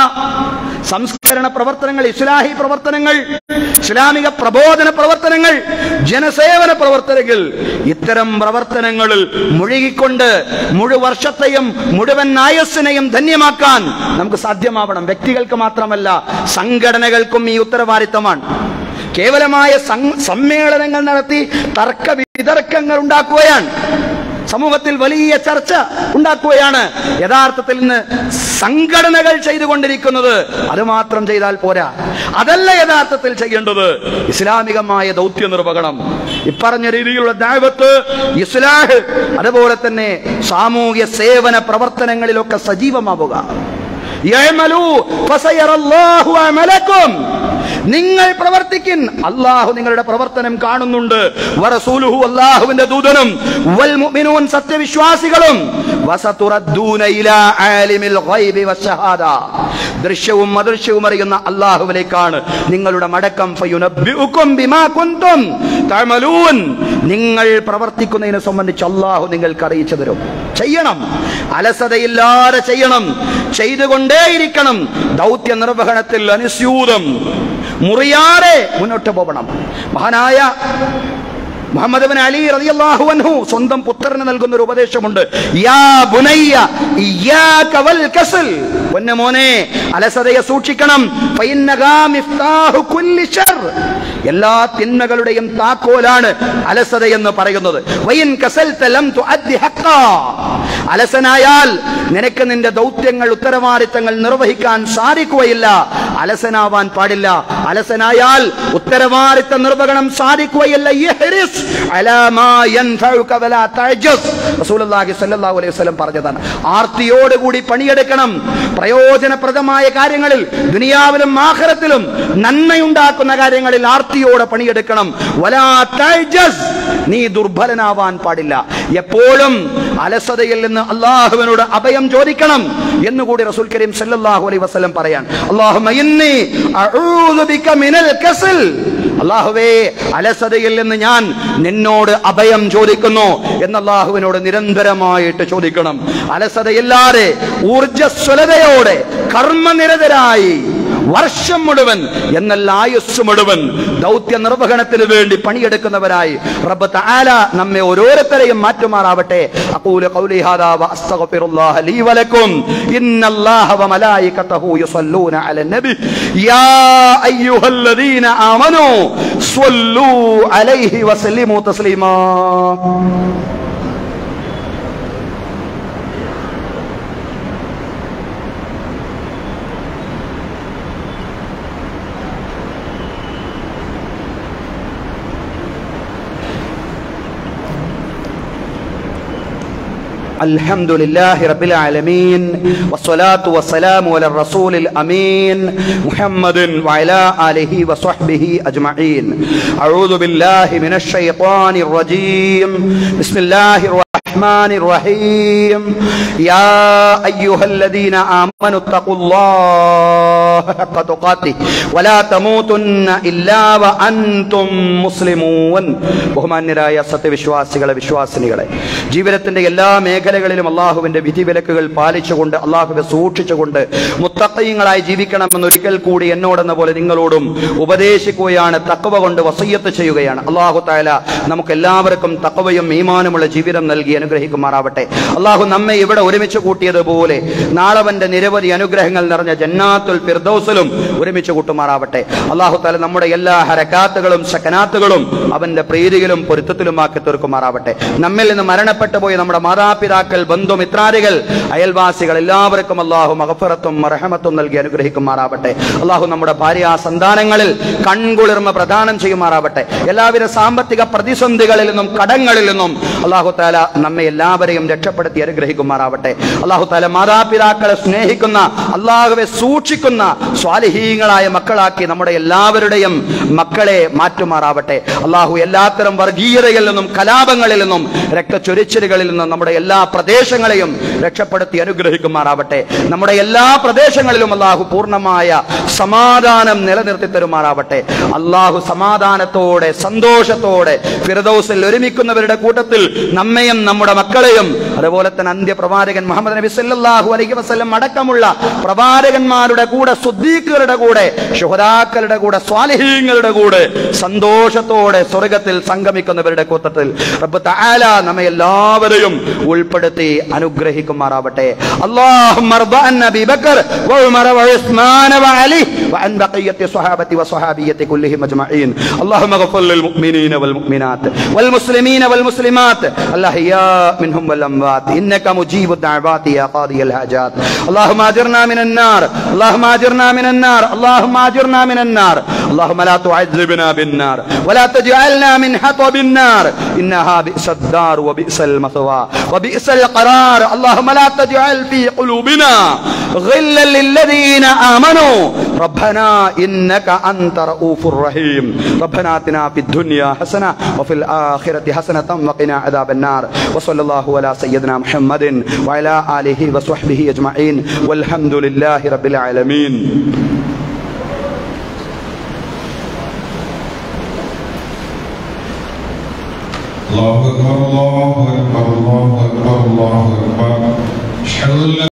S1: സംസ്കരണ പ്രവർത്തനങ്ങൾ ഇസ്ലാഹി പ്രവർത്തനങ്ങൾ ഇസ്ലാമിക പ്രബോധന പ്രവർത്തനങ്ങൾ ജനസേവന പ്രവർത്തനങ്ങൾ ഇത്തരം പ്രവർത്തനങ്ങളിൽ മുഴുകിക്കൊണ്ട് മുഴുവർഷത്തെയും മുഴുവൻ ആയസ്സിനെയും ധന്യമാക്കാൻ നമുക്ക് സാധ്യമാവണം വ്യക്തികൾക്ക് മാത്രമല്ല സംഘടനകൾക്കും ഈ ഉത്തരവാദിത്തമാണ് കേവലമായ സം- സമ്മേളനങ്ങൾ നടത്തി തർക്ക വിതർക്കങ്ങൾ ഉണ്ടാക്കുകയാണ് സമൂഹത്തിൽ വലിയ ചർച്ച ഉണ്ടാക്കുകയാണ് യഥാർത്ഥത്തിൽ ഇന്ന് സംഘടനകൾ ചെയ്തുകൊണ്ടിരിക്കുന്നത് അത് മാത്രം ചെയ്താൽ പോരാ അതല്ല യഥാർത്ഥത്തിൽ ചെയ്യേണ്ടത് ഇസ്ലാമികമായ ദൗത്യ നിർവഹണം ഇപ്പറഞ്ഞ രീതിയിലുള്ള ദാവത്ത് ഇസ്ലാഹ് അതുപോലെ തന്നെ സാമൂഹ്യ സേവന പ്രവർത്തനങ്ങളിലൊക്കെ സജീവമാവുക യഅ്മലൂ ഫസയറല്ലാഹു അമലക്കും നിങ്ങൾ പ്രവർത്തിക്കിൻ അള്ളാഹു നിങ്ങളുടെ പ്രവർത്തനം കാണുന്നുണ്ട് വറസൂലുഹു അള്ളാഹുവിന്റെ ദൂതനും വൽ മുഅ്മിനൂൻ സത്യവിശ്വാസികളും വസതുറദ്ദൂന ഇലാ ആലിമിൽ ഗൈബി വശഹാദ ദൃശ്യവും അദൃശ്യവും അറിയുന്ന അള്ളാഹുവിലേക്കാണ് നിങ്ങളുടെ മടക്കം ഫയുനബ്ബിഉക്കും ബിമാ കുന്തും തഅമലൂൻ നിങ്ങൾ പ്രവർത്തിക്കുന്നതിനെ സംബന്ധിച്ച് അള്ളാഹു നിങ്ങൾക്ക് അറിയിച്ചു തരും ചെയ്യണം അലസതയില്ലാതെ ചെയ്യണം ചെയ്തുകൊണ്ടേയിരിക്കണം ദൗത്യ നിർവഹണത്തിൽ അനുസ്യൂതം മുറിയാതെ മുന്നോട്ട് പോകണം മഹാനായ മുഹമ്മദ് ബിൻ അലി റളിയല്ലാഹു അൻഹു സ്വന്തം പുത്രന് നൽകുന്ന ഒരു ഉപദേശമുണ്ട് യാ ബുനയ്യ ഇയ്യാക വൽ കസൽ പൊന്നു മോനെ അലസതയെ സൂക്ഷിക്കണം ഫഇന്നഹാ മിഫ്താഹു കുല്ലി ശർ എല്ലാ തിന്മകളുടെയും താക്കോലാണ് അലസത എന്ന് പറയുന്നത് വയിൻ കസൽത ലം തുഅദ്ദി ഹഖ്ഖാ അലസനായാൽ നിനക്ക് നിന്റെ ദൗത്യങ്ങൾ ഉത്തരവാദിത്തങ്ങൾ നിർവഹിക്കാൻ സാധിക്കുകയില്ല അലസനാവാൻ പാടില്ല അലസനായാൽ ഉത്തരവാദിത്ത നിർവഹണം സാധിക്കുകയില്ല യഹ്രിസ് അലാ മാ യൻഫഉക വലാ തഅജസ് റസൂലുള്ളാഹി സ്വല്ലല്ലാഹു അലൈഹി വസല്ലം പറഞ്ഞതാണ് ആർത്തിയോടുകൂടി പണിയെടുക്കണം പ്രയോജനപ്രദമായ കാര്യങ്ങളിൽ ദുനിയാവിലും ആഖിറത്തിലും നന്മയുണ്ടാക്കുന്ന കാര്യങ്ങളിൽ ആർത്തിയോടെ പണിയെടുക്കണം വലാ തഅജസ് നീ ദുർബലനാവാൻ പാടില്ല എപ്പോഴും അലസതയിൽ നിന്ന് അള്ളാഹുവിനോട് അഭയം ചോദിക്കണം എന്നുകൂടി റസൂൽ കരീം സല്ലല്ലാഹു അലൈഹി വസല്ലം പറയാൻ അല്ലാഹുമ്മ ഇന്നി അഊദു ബിക മിനൽ കസൽ അള്ളാഹുവേ അലസതയിൽ നിന്ന് ഞാൻ നിന്നോട് അഭയം ചോദിക്കുന്നു എന്ന് അള്ളാഹുവിനോട് നിരന്തരമായിട്ട് ചോദിക്കണം അലസതയില്ലാതെ ഊർജസ്വലതയോടെ കർമ്മനിരതരായി വർഷം മുഴുവൻ എന്നല്ല ആയുസ് മുഴുവൻ ദൗത്യ നിർവഹണത്തിന് വേണ്ടി പണിയെടുക്കുന്നവരായി റബ്ബ് തആല നമ്മെ ഓരോരുത്തരെയും മാറ്റുമാറാവട്ടെ അഖൂലു ഖൗലി ഹാദാ വഅസ്തഗ്ഫിറുല്ലാഹ ലീ വലക്കും ഇന്നല്ലാഹ വമലായികതഹു യുസല്ലൂന അലൻ നബി യാ അയ്യുഹല്ലദീന ആമനൂ സ്വല്ലൂ അലൈഹി വസല്ലിമു തസ്ലീമാ الحمد لله رب العالمين والصلاة والسلام على الرسول الأمين محمد وعلى آله وصحبه أجمعين أعوذ بالله من الشيطان الرجيم بسم الله الرحمن الرحيم يا أيها الذين آمنوا اتقوا الله حق تقاته ولا تموتن إلا وأنتم مسلمون ബഹുമാന്യരായ സത്യവിശ്വാസികളെ വിശ്വാസിനികളെ ജീവിതത്തിന്റെ എല്ലാ മേഖലകളിലും അള്ളാഹുവിന്റെ വിധിവിലക്കുകൾ പാലിച്ചുകൊണ്ട് അള്ളാഹുവെ സൂക്ഷിച്ചുകൊണ്ട് മുത്തക്കയങ്ങളായി ജീവിക്കണമെന്ന് ഒരിക്കൽ കൂടി എന്നോടെന്ന പോലെ നിങ്ങളോടും ഉപദേശിക്കുകയാണ് തക്കവ കൊണ്ട് വസയ്യത്ത് ചെയ്യുകയാണ് അള്ളാഹു താല നമുക്ക് എല്ലാവർക്കും തക്കവയും ഈമാനുമുള്ള ജീവിതം നൽകി അനുഗ്രഹിക്കുമാറാവട്ടെ അള്ളാഹു നമ്മെ ഇവിടെ ഒരുമിച്ച് കൂട്ടിയതുപോലെ നാളവന്റെ നിരവധി അനുഗ്രഹങ്ങൾ നിറഞ്ഞ ജന്നാത്തുൽ ഫിർദൗസിലും ഒരുമിച്ച് കൂട്ടുമാറാവട്ടെ അള്ളാഹു താല നമ്മുടെ എല്ലാ ഹരക്കാത്തുകളും സക്കനാത്തുകളും അവന്റെ പ്രീതിയിലും പൊരുത്തത്തിലുമാക്കി തീർക്കുമാറാവട്ടെ നമ്മിൽ നിന്ന് മരണപ്പെട്ടു പോയ നമ്മുടെ മാതാപിതാക്കൾ ബന്ധുമിത്രാദികൾ അയൽവാസികൾ എല്ലാവർക്കും അള്ളാഹു മഹഫറത്തും മറഹമത്തും നൽകി അനുഗ്രഹിക്കുമാറാവട്ടെ അള്ളാഹു നമ്മുടെ ഭാര്യ സന്താനങ്ങളിൽ കൺകുളിർമ പ്രദാനം ചെയ്യുമാറാവട്ടെ എല്ലാവിധ സാമ്പത്തിക പ്രതിസന്ധികളിൽ നിന്നും കടങ്ങളിൽ നിന്നും അള്ളാഹു താല നമ്മെ എല്ലാവരെയും രക്ഷപ്പെടുത്തി അനുഗ്രഹിക്കുമാറാവട്ടെ അള്ളാഹു താല മാതാപിതാക്കളെ സ്നേഹിക്കുന്ന അള്ളാഹുവെ സൂക്ഷിക്കുന്ന സ്വാലിഹീങ്ങളായ മക്കളാക്കി നമ്മുടെ എല്ലാവരുടെയും മക്കളെ മാറ്റുമാറാവട്ടെ അള്ളാഹു എല്ലാത്തരം വർഗീയതയിൽ നിന്നും കലാപങ്ങളിൽ നിന്നും രക്തച്ചൊരിച്ചിലുകളിൽ നിന്നും നമ്മുടെ എല്ലാ പ്രദേശങ്ങളെയും രക്ഷപ്പെടുത്തി അനുഗ്രഹിക്കുമാറാവട്ടെ നമ്മുടെ എല്ലാ പ്രദേശങ്ങളിലും അള്ളാഹു പൂർണ്ണമായ സമാധാനം നിലനിർത്തി തരുമാറാവട്ടെ അള്ളാഹു സമാധാനത്തോടെ സന്തോഷത്തോടെ ഫിറദൌസിൽ ഒരുമിക്കുന്നവരുടെ കൂട്ടത്തിൽ നമ്മയും നമ്മുടെ മക്കളെയും അതുപോലെ തന്നെ അന്ത്യപ്രവാചകൻ മുഹമ്മദ് നബി സല്ലല്ലാഹു അലൈഹി വസല്ലം അടക്കമുള്ള പ്രവാചകന്മാരുടെ കൂടെ സുദ്ദീഖുകളുടെ കൂടെ ശുഹദാക്കളുടെ കൂടെ സ്വാലിഹീങ്ങളുടെ കൂടെ സന്തോഷത്തോടെ സ്വർഗത്തിൽ സംഗമിക്കുന്നവരുടെ കൂട്ടത്തിൽ റബ്ബ് തആല നമ്മെ എല്ലാവരെയും ഉൾപ്പെടുത്തി അനുഗ്രഹിക്കുമാറാവട്ടെ اللهم ارض عن ابي بكر وعمر وعثمان وعلي وعن بقيه الصحابه والصحابيه كلهم اجمعين اللهم اغفر للمؤمنين والمؤمنات والمسلمين والمسلمات الاحياء منهم والاموات انك مجيب الدعوات يا قاضي الحاجات اللهم اجرنا من النار اللهم اجرنا من النار اللهم اجرنا من النار اللهم لا تعذبنا بالنار ولا تجعلنا من حطب النار انها بئس الدار وبئس المثوى وبئس القرار اللهم لا تجعل في قلوبنا غلا للذين امنوا ربنا انك انت رؤوف رحيم ربنا اتنا في الدنيا حسنه وفي الاخره حسنه وقنا عذاب النار وصلى الله على سيدنا محمد وعلى اله آله وصحبه أجمعين والحمد لله رب العالمين
S2: الله أكبر الله أكبر الله أكبر الله أكبر أشهد أن لا